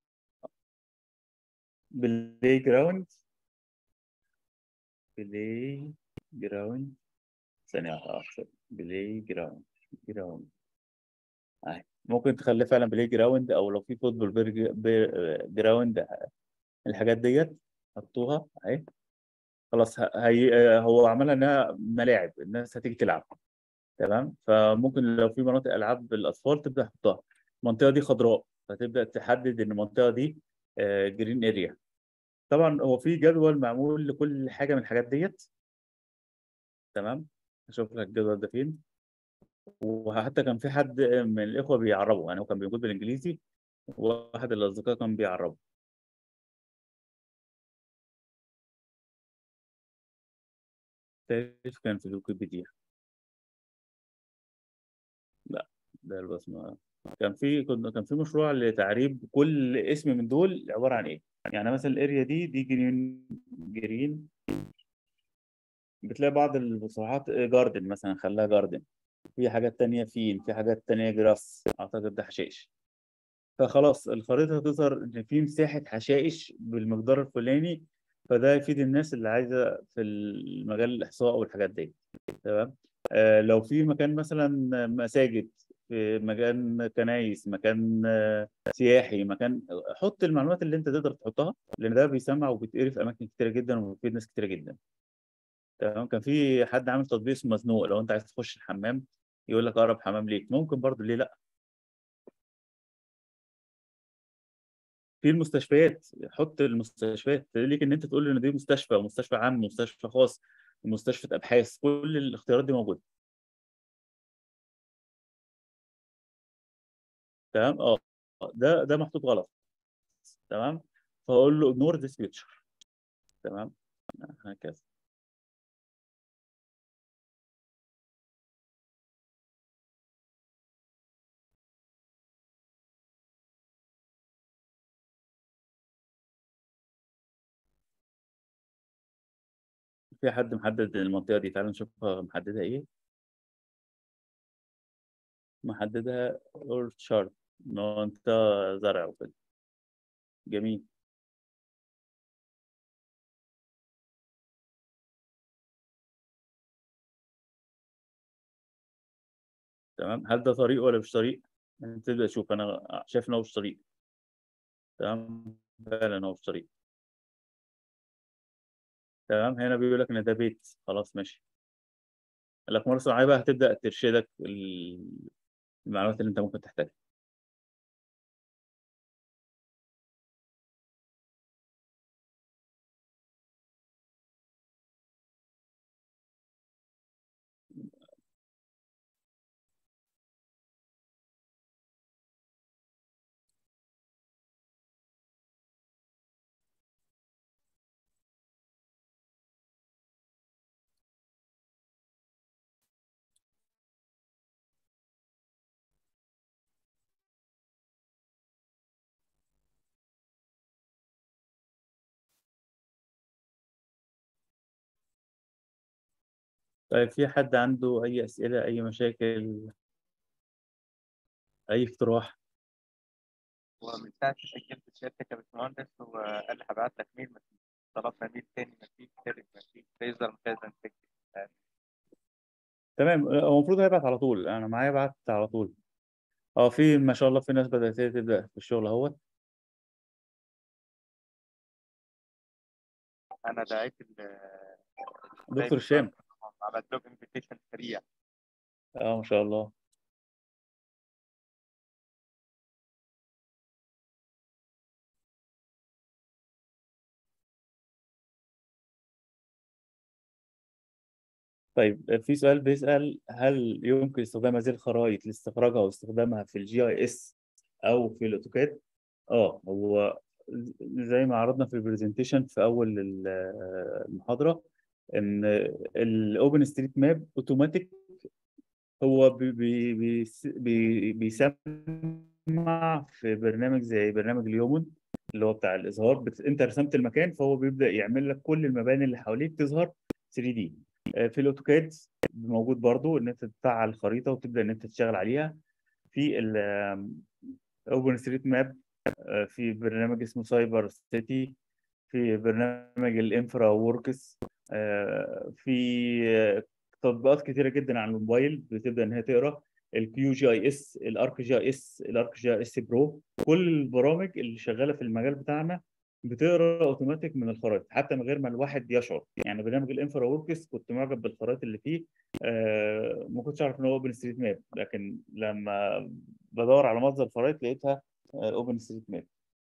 بلاي جراوند بلاي جراوند ثانية واحدة اه بلاي جراوند جراوند آه. ممكن تخليه فعلا بلاي جراوند او لو في فوتبول بيرج- بير- جراوند الحاجات ديت حطوها اهي خلاص ه- هي هو عملها انها ملاعب الناس هتيجي تلعب تمام فممكن لو في مناطق العاب للاطفال تبدا تحطها المنطقه دي خضراء فتبدا تحدد ان المنطقه دي جرين اريا طبعا هو في جدول معمول لكل حاجه من الحاجات ديت تمام اشوف لك الجدول ده فين وحتى كان في حد من الاخوه بيعربه يعني هو كان موجود بالانجليزي وواحد من الاصدقاء كان بيعربه تعرف كان في ويكيبيديا لا ده البصمه كان في كنا كان في مشروع لتعريب كل اسم من دول عباره عن ايه يعني مثلا الاريا دي دي جرين جرين بتلاقي بعض المصطلحات جاردن مثلا خلاها جاردن في حاجات تانية فين في حاجات تانية جراس اعتقد ده حشائش فخلاص الخريطة هتظهر ان في مساحة حشائش بالمقدار الفلاني فده يفيد الناس اللي عايزة في المجال الإحصاء والحاجات دي تمام آه لو في مكان مثلا مساجد في مكان كنايس مكان آه، سياحي مكان حط المعلومات اللي انت تقدر تحطها لان ده بيسمع وبيتقري في اماكن كتيره جدا وبيفيد ناس كتيره جدا تمام كان في حد عامل تطبيق اسمه مزنوق لو انت عايز تخش الحمام يقول لك اقرب حمام ليك ممكن برضه ليه لا في المستشفيات حط المستشفيات ليك ان انت تقول ان دي مستشفى ومستشفى عام ومستشفى خاص ومستشفى ابحاث كل الاختيارات دي موجوده تمام اه ده ده محطوط غلط تمام فاقول له ignore this picture تمام هكذا في حد محدد المنطقة دي تعالوا نشوفها محددها ايه محددها اورشارد منطقة زرع وكده جميل تمام هل ده طريق ولا مش طريق؟ انت تبدأ تشوف انا شايف ان هو مش طريق تمام فعلا هو مش طريق تمام هنا بيقول لك ان ده بيت خلاص ماشي الاقمار الصناعيه بقى هتبدا ترشدك ال- المعلومات اللي انت ممكن تحتاجها طيب في حد عنده اي اسئله اي مشاكل اي اقتراح ومن ساعة ما سجلت سيادتك يا باشمهندس هو قال لي هبعت لك ميل ما فيش طلبنا ميل تاني ما فيش تالت ما فيش فيظهر مش عايز نسجل تمام هو المفروض هيبعت على طول انا معايا بعت على طول اه في ما شاء الله في ناس بدات تبدا في الشغل اهوت أنا دعيت ال دكتور هشام عملت له انفيتيشن سريع اه ما شاء الله طيب في سؤال بيسأل هل يمكن استخدام هذه الخرائط لاستخراجها واستخدامها في الجي اي اس او في الاوتوكاد؟ اه هو زي ما عرضنا في البرزنتيشن في اول ال- المحاضرة ان الاوبن ستريت ماب اوتوماتيك هو بي بي بيس- بي بيسمع في برنامج زي برنامج اليومن اللي هو بتاع الإظهار بت... أنت رسمت المكان فهو بيبدأ يعمل لك كل المباني اللي حواليك تظهر 3 دي في الأوتوكاد موجود برضو إن أنت تفعل خريطة وتبدأ إن أنت تشتغل عليها في ال اوبن ستريت ماب في برنامج اسمه سايبر سيتي في برنامج الانفرا ووركس في تطبيقات كتيره جدا على الموبايل بتبدا ان هي تقرا الكيو جي اي اس الارك جي اي اس الارك جي اي اس برو كل البرامج اللي شغاله في المجال بتاعنا بتقرا اوتوماتيك من الخرائط حتى من غير ما الواحد يشعر يعني برنامج الانفرا ووركس كنت معجب بالخرائط اللي فيه آه ما كنتش اعرف ان هو اوبن ستريت ماب لكن لما بدور على مصدر الخرائط لقيتها اوبن ستريت ماب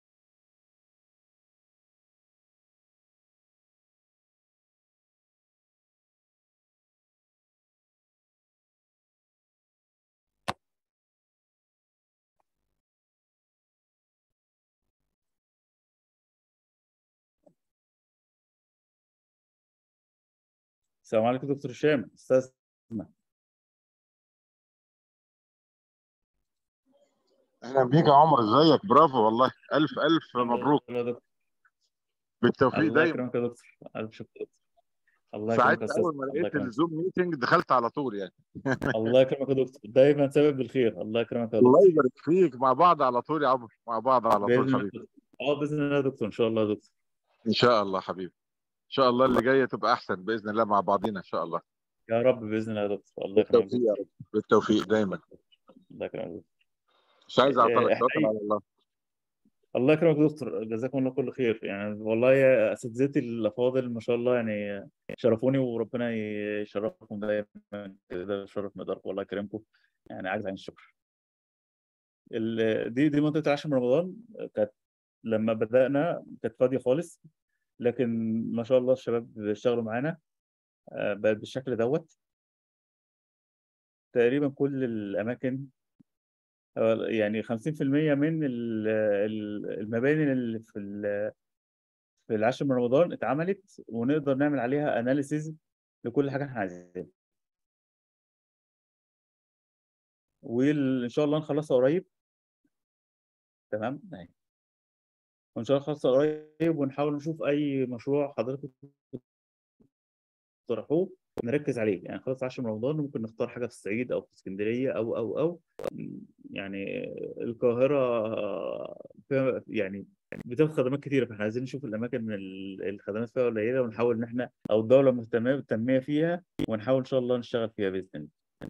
السلام عليكم دكتور هشام استاذ اهلا بيك يا عمر ازيك برافو والله الف الف مبروك الله يا دكتور. بالتوفيق الله دايما يكرمك يا دكتور الف شكر يا دكتور. الله يكرمك يا ساعتها استاذ اول ما الله لقيت يكرمك الزوم ميتنج دخلت على طول يعني الله يكرمك يا دكتور دايما سبب بالخير الله يكرمك يا الله دكتور يبارك فيك مع بعض على طول يا عمر مع بعض على باذن طول الله حبيبي اه باذن الله يا دكتور ان شاء الله يا دكتور ان شاء الله حبيبي ان شاء الله اللي جايه تبقى احسن باذن الله مع بعضينا ان شاء الله يا رب باذن الله يا دكتور الله يكرمك بالتوفيق يا رب بالتوفيق دايما الله يكرمك يا دكتور. مش عايز اعطلك احنا توكل على الله الله يكرمك يا دكتور جزاكم الله كل خير يعني والله يا اساتذتي الافاضل ما شاء الله يعني شرفوني وربنا يشرفكم دايما كده شرف مقداركم والله يكرمكم يعني عاجز عن الشكر ال- دي دي منطقه العاشر من رمضان كانت لما بدانا كانت فاضيه خالص لكن ما شاء الله الشباب بيشتغلوا معانا آه، بقت بالشكل دوت تقريبا كل الاماكن آه، يعني 50% من ال- ال- المباني اللي في ال- في العاشر من رمضان اتعملت ونقدر نعمل عليها اناليسيز لكل حاجه احنا عايزينها وان شاء الله نخلصها قريب تمام أهي. وان شاء الله نخلصها قريب ونحاول نشوف اي مشروع حضرتك تقترحوه نركز عليه يعني خلاص 10 من رمضان ممكن نختار حاجه في الصعيد او في اسكندريه او او او يعني القاهره فيها يعني بتاخد خدمات كتيره فاحنا عايزين نشوف الاماكن اللي الخدمات فيها قليله ونحاول ان احنا او الدوله مهتمه بالتنميه فيها ونحاول ان شاء الله نشتغل فيها باذن الله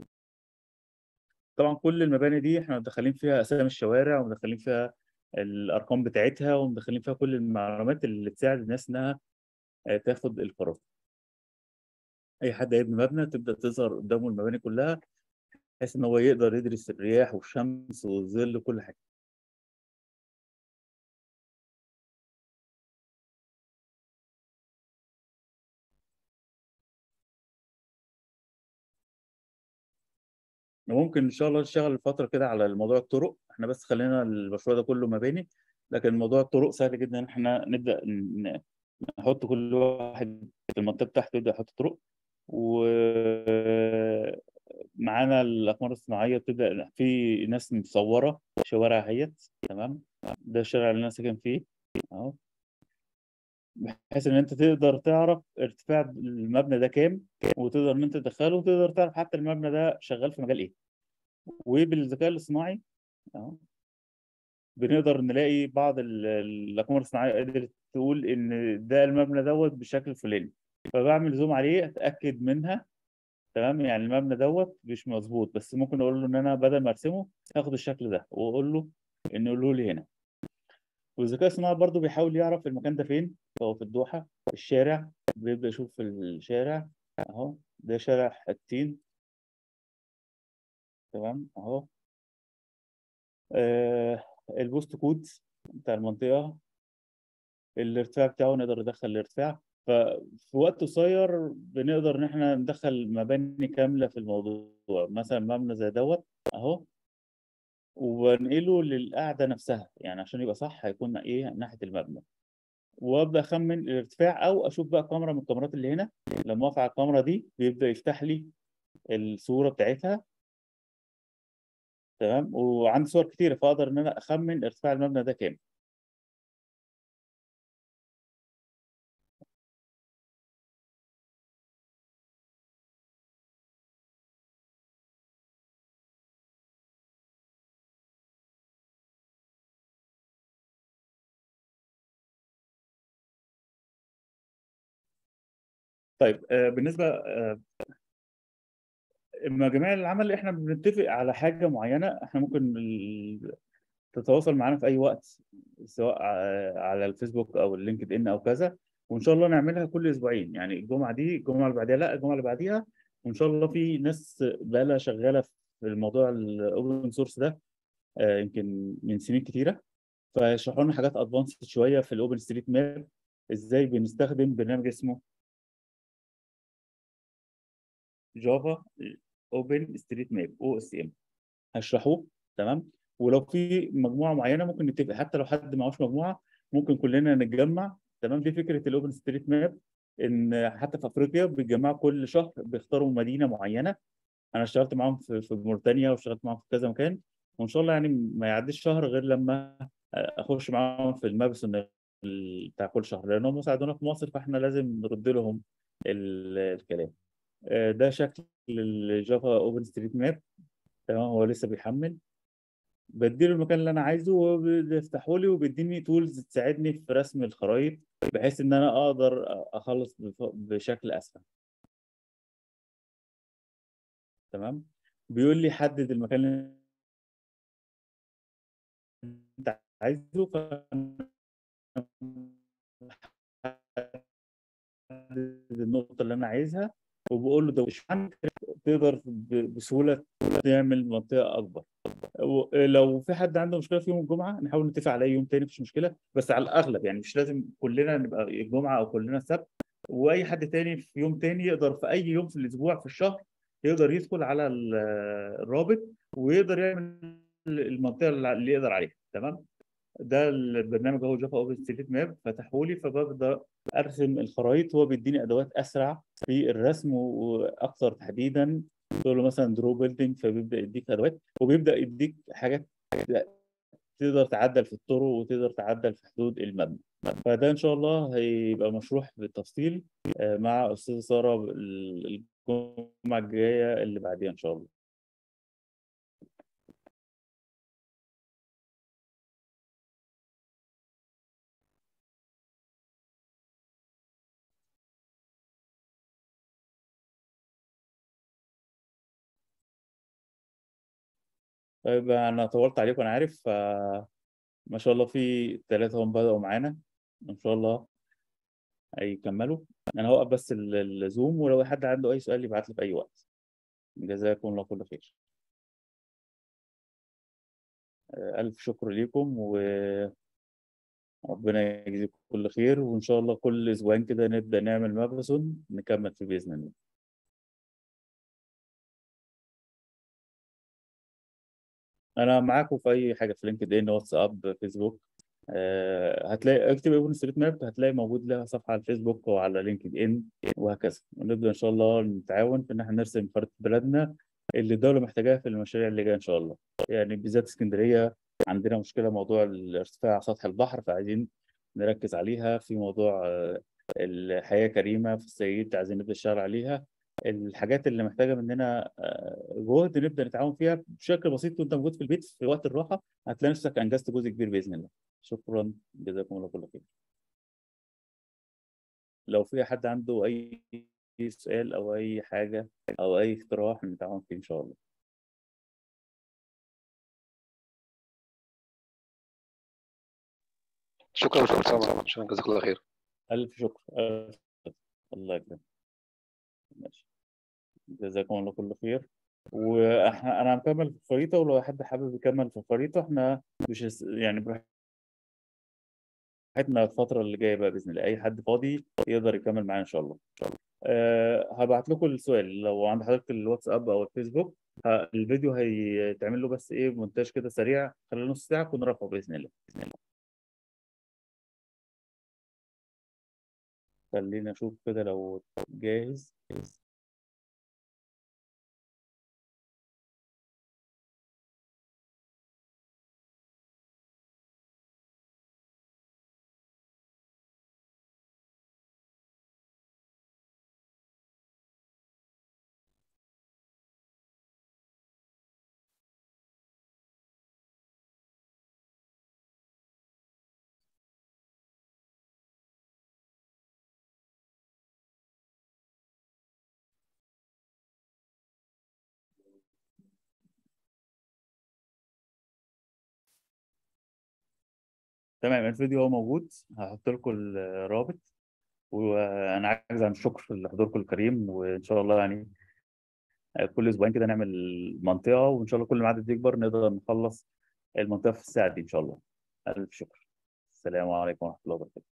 طبعا كل المباني دي احنا مدخلين فيها اسامي الشوارع ومدخلين فيها الارقام بتاعتها ومدخلين فيها كل المعلومات اللي تساعد الناس انها آه، تاخد القرار اي حد هيبني مبنى تبدا تظهر قدامه المباني كلها بحيث ان هو يقدر يدرس الرياح والشمس والظل وكل حاجه ممكن ان شاء الله نشتغل الفتره كده على الموضوع الطرق احنا بس خلينا المشروع ده كله مباني لكن موضوع الطرق سهل جدا ان احنا نبدا ن- نحط كل واحد في المنطقه بتاعته يبدا يحط طرق ومعانا الاقمار الصناعيه بتبدا في ناس مصوره شوارع اهيت تمام ده الشارع اللي انا ساكن فيه اهو بحيث ان انت تقدر تعرف ارتفاع المبنى ده كام وتقدر ان انت تدخله وتقدر تعرف حتى المبنى ده شغال في مجال ايه وبالذكاء الاصطناعي اهو بنقدر نلاقي بعض ال- الاقمار الصناعيه قدرت تقول ان ده المبنى دوت بالشكل الفلاني فبعمل زوم عليه اتاكد منها تمام يعني المبنى دوت مش مظبوط بس ممكن اقول له ان انا بدل ما ارسمه هاخد الشكل ده واقول له انه يقوله لي هنا والذكاء الصناعي برضو بيحاول يعرف المكان ده فين فهو في الدوحه في الشارع بيبدا يشوف في الشارع اهو ده شارع حتين تمام اهو آه البوست كود بتاع المنطقه الارتفاع بتاعه نقدر ندخل الارتفاع ففي وقت قصير بنقدر ان احنا ندخل مباني كامله في الموضوع مثلا مبنى زي دوت اهو وبنقله للقاعده نفسها يعني عشان يبقى صح هيكون ايه ناحيه المبنى وابدا اخمن الارتفاع او اشوف بقى كاميرا من الكاميرات اللي هنا لما اقف على الكاميرا دي بيبدا يفتح لي الصوره بتاعتها تمام وعندي صور كتيره فاقدر ان انا اخمن ارتفاع المبنى ده كام طيب آه، بالنسبه آه، مجاميع العمل احنا بنتفق على حاجه معينه احنا ممكن ال- تتواصل معانا في اي وقت سواء ع- على الفيسبوك او اللينكد ان او كذا وان شاء الله نعملها كل اسبوعين يعني الجمعه دي الجمعه اللي بعديها لا الجمعه اللي بعديها وان شاء الله في ناس بقى شغاله في الموضوع الاوبن سورس ده آه، يمكن من سنين كتيره فيشرحوا لنا حاجات ادفانسد شويه في الاوبن ستريت ماب ازاي بنستخدم برنامج اسمه جافا اوبن ستريت ماب او اس ام هشرحوه تمام ولو في مجموعه معينه ممكن نتفق حتى لو حد معهوش مجموعه ممكن كلنا نتجمع تمام دي فكره الاوبن ستريت ماب ان حتى في افريقيا بيتجمعوا كل شهر بيختاروا مدينه معينه انا اشتغلت معاهم في في موريتانيا واشتغلت معاهم في كذا مكان وان شاء الله يعني ما يعديش شهر غير لما اخش معاهم في الماراثون بتاع كل شهر لانهم ساعدونا في مصر فاحنا لازم نرد لهم ال- الكلام آه، ده شكل الجافا اوبن ستريت ماب تمام هو لسه بيحمل بديله المكان اللي انا عايزه وبيفتحوا لي وبيديني تولز تساعدني في رسم الخرائط بحيث ان انا اقدر اخلص بف- بشكل اسرع تمام بيقول لي حدد المكان اللي انت عايزه فأنا بحدد النقطة اللي أنا عايزها وبقول له ده مش عندك تقدر ب- بسهولة تعمل منطقة أكبر و- لو في حد عنده مشكلة في يوم الجمعة نحاول نتفق على أي يوم تاني مفيش مشكلة بس على الأغلب يعني مش لازم كلنا نبقى الجمعة أو كلنا السبت وأي حد تاني في يوم تاني يقدر في أي يوم في الأسبوع في الشهر يقدر يدخل على ال- الرابط ويقدر يعمل المنطقة اللي يقدر عليها تمام ده البرنامج هو جافا اوبن ستريت ماب فتحوا لي فببدا ارسم الخرائط هو بيديني ادوات اسرع في الرسم واكثر تحديدا تقول له مثلا درو بيلدينج فبيبدا يديك ادوات وبيبدا يديك حاجات تقدر تعدل في الطرق وتقدر تعدل في حدود المبنى فده ان شاء الله هيبقى مشروح بالتفصيل آه، مع استاذه ساره ال- الجمعه الجايه اللي بعديها ان شاء الله طيب انا طولت عليكم انا عارف ف- ما شاء الله في ثلاثة هم بدأوا معانا إن شاء الله هيكملوا أنا هوقف بس ال- الزوم ولو حد عنده أي سؤال يبعت لي في أي وقت جزاكم الله كل خير آه، ألف شكر ليكم وربنا يجزيكم كل خير وإن شاء الله كل أسبوعين كده نبدأ نعمل ماراثون نكمل فيه بإذن الله أنا معاكم في أي حاجة في لينكد إن واتساب فيسبوك آه، هتلاقي اكتب اوبن ستريت ماب هتلاقي موجود لها صفحه على الفيسبوك وعلى لينكد ان وهكذا ونبدا ان شاء الله نتعاون في ان احنا نرسم خريطه بلدنا اللي الدوله محتاجاها في المشاريع اللي جايه ان شاء الله يعني بالذات اسكندريه عندنا مشكله موضوع الارتفاع سطح البحر فعايزين نركز عليها في موضوع آه، الحياه كريمه في الصعيد عايزين نبدا نشتغل عليها الحاجات اللي محتاجه مننا آه، جهد نبدا نتعاون فيها بشكل بسيط وانت موجود في البيت في وقت الراحه هتلاقي نفسك انجزت جزء كبير باذن الله شكرا جزاكم الله كل خير لو في حد عنده اي سؤال او اي حاجه او اي اقتراح نتعاون فيه ان شاء الله شكرا يا باشمهندس عمر شكرا جزاك الله خير الف شكر ألف شكر. الله يكرمك ماشي جزاكم الله كل خير واحنا انا مكمل في الخريطه ولو حد حابب يكمل في الخريطه احنا مش هس- يعني براحتنا الفتره اللي جايه بقى باذن الله اي حد فاضي يقدر يكمل معانا ان شاء الله أه هبعت لكم السؤال لو عند حضرتك الواتساب او الفيسبوك ه- الفيديو هيتعمل له بس ايه مونتاج كده سريع خلال نص ساعه كنا رافعه باذن الله باذن الله خلينا اشوف كده لو جاهز تمام الفيديو هو موجود هحط لكم الرابط وانا عاجز عن الشكر لحضوركم الكريم وان شاء الله يعني كل اسبوعين كده نعمل منطقه وان شاء الله كل ما العدد يكبر نقدر نخلص المنطقه في الساعه دي ان شاء الله الف شكر السلام عليكم ورحمه الله وبركاته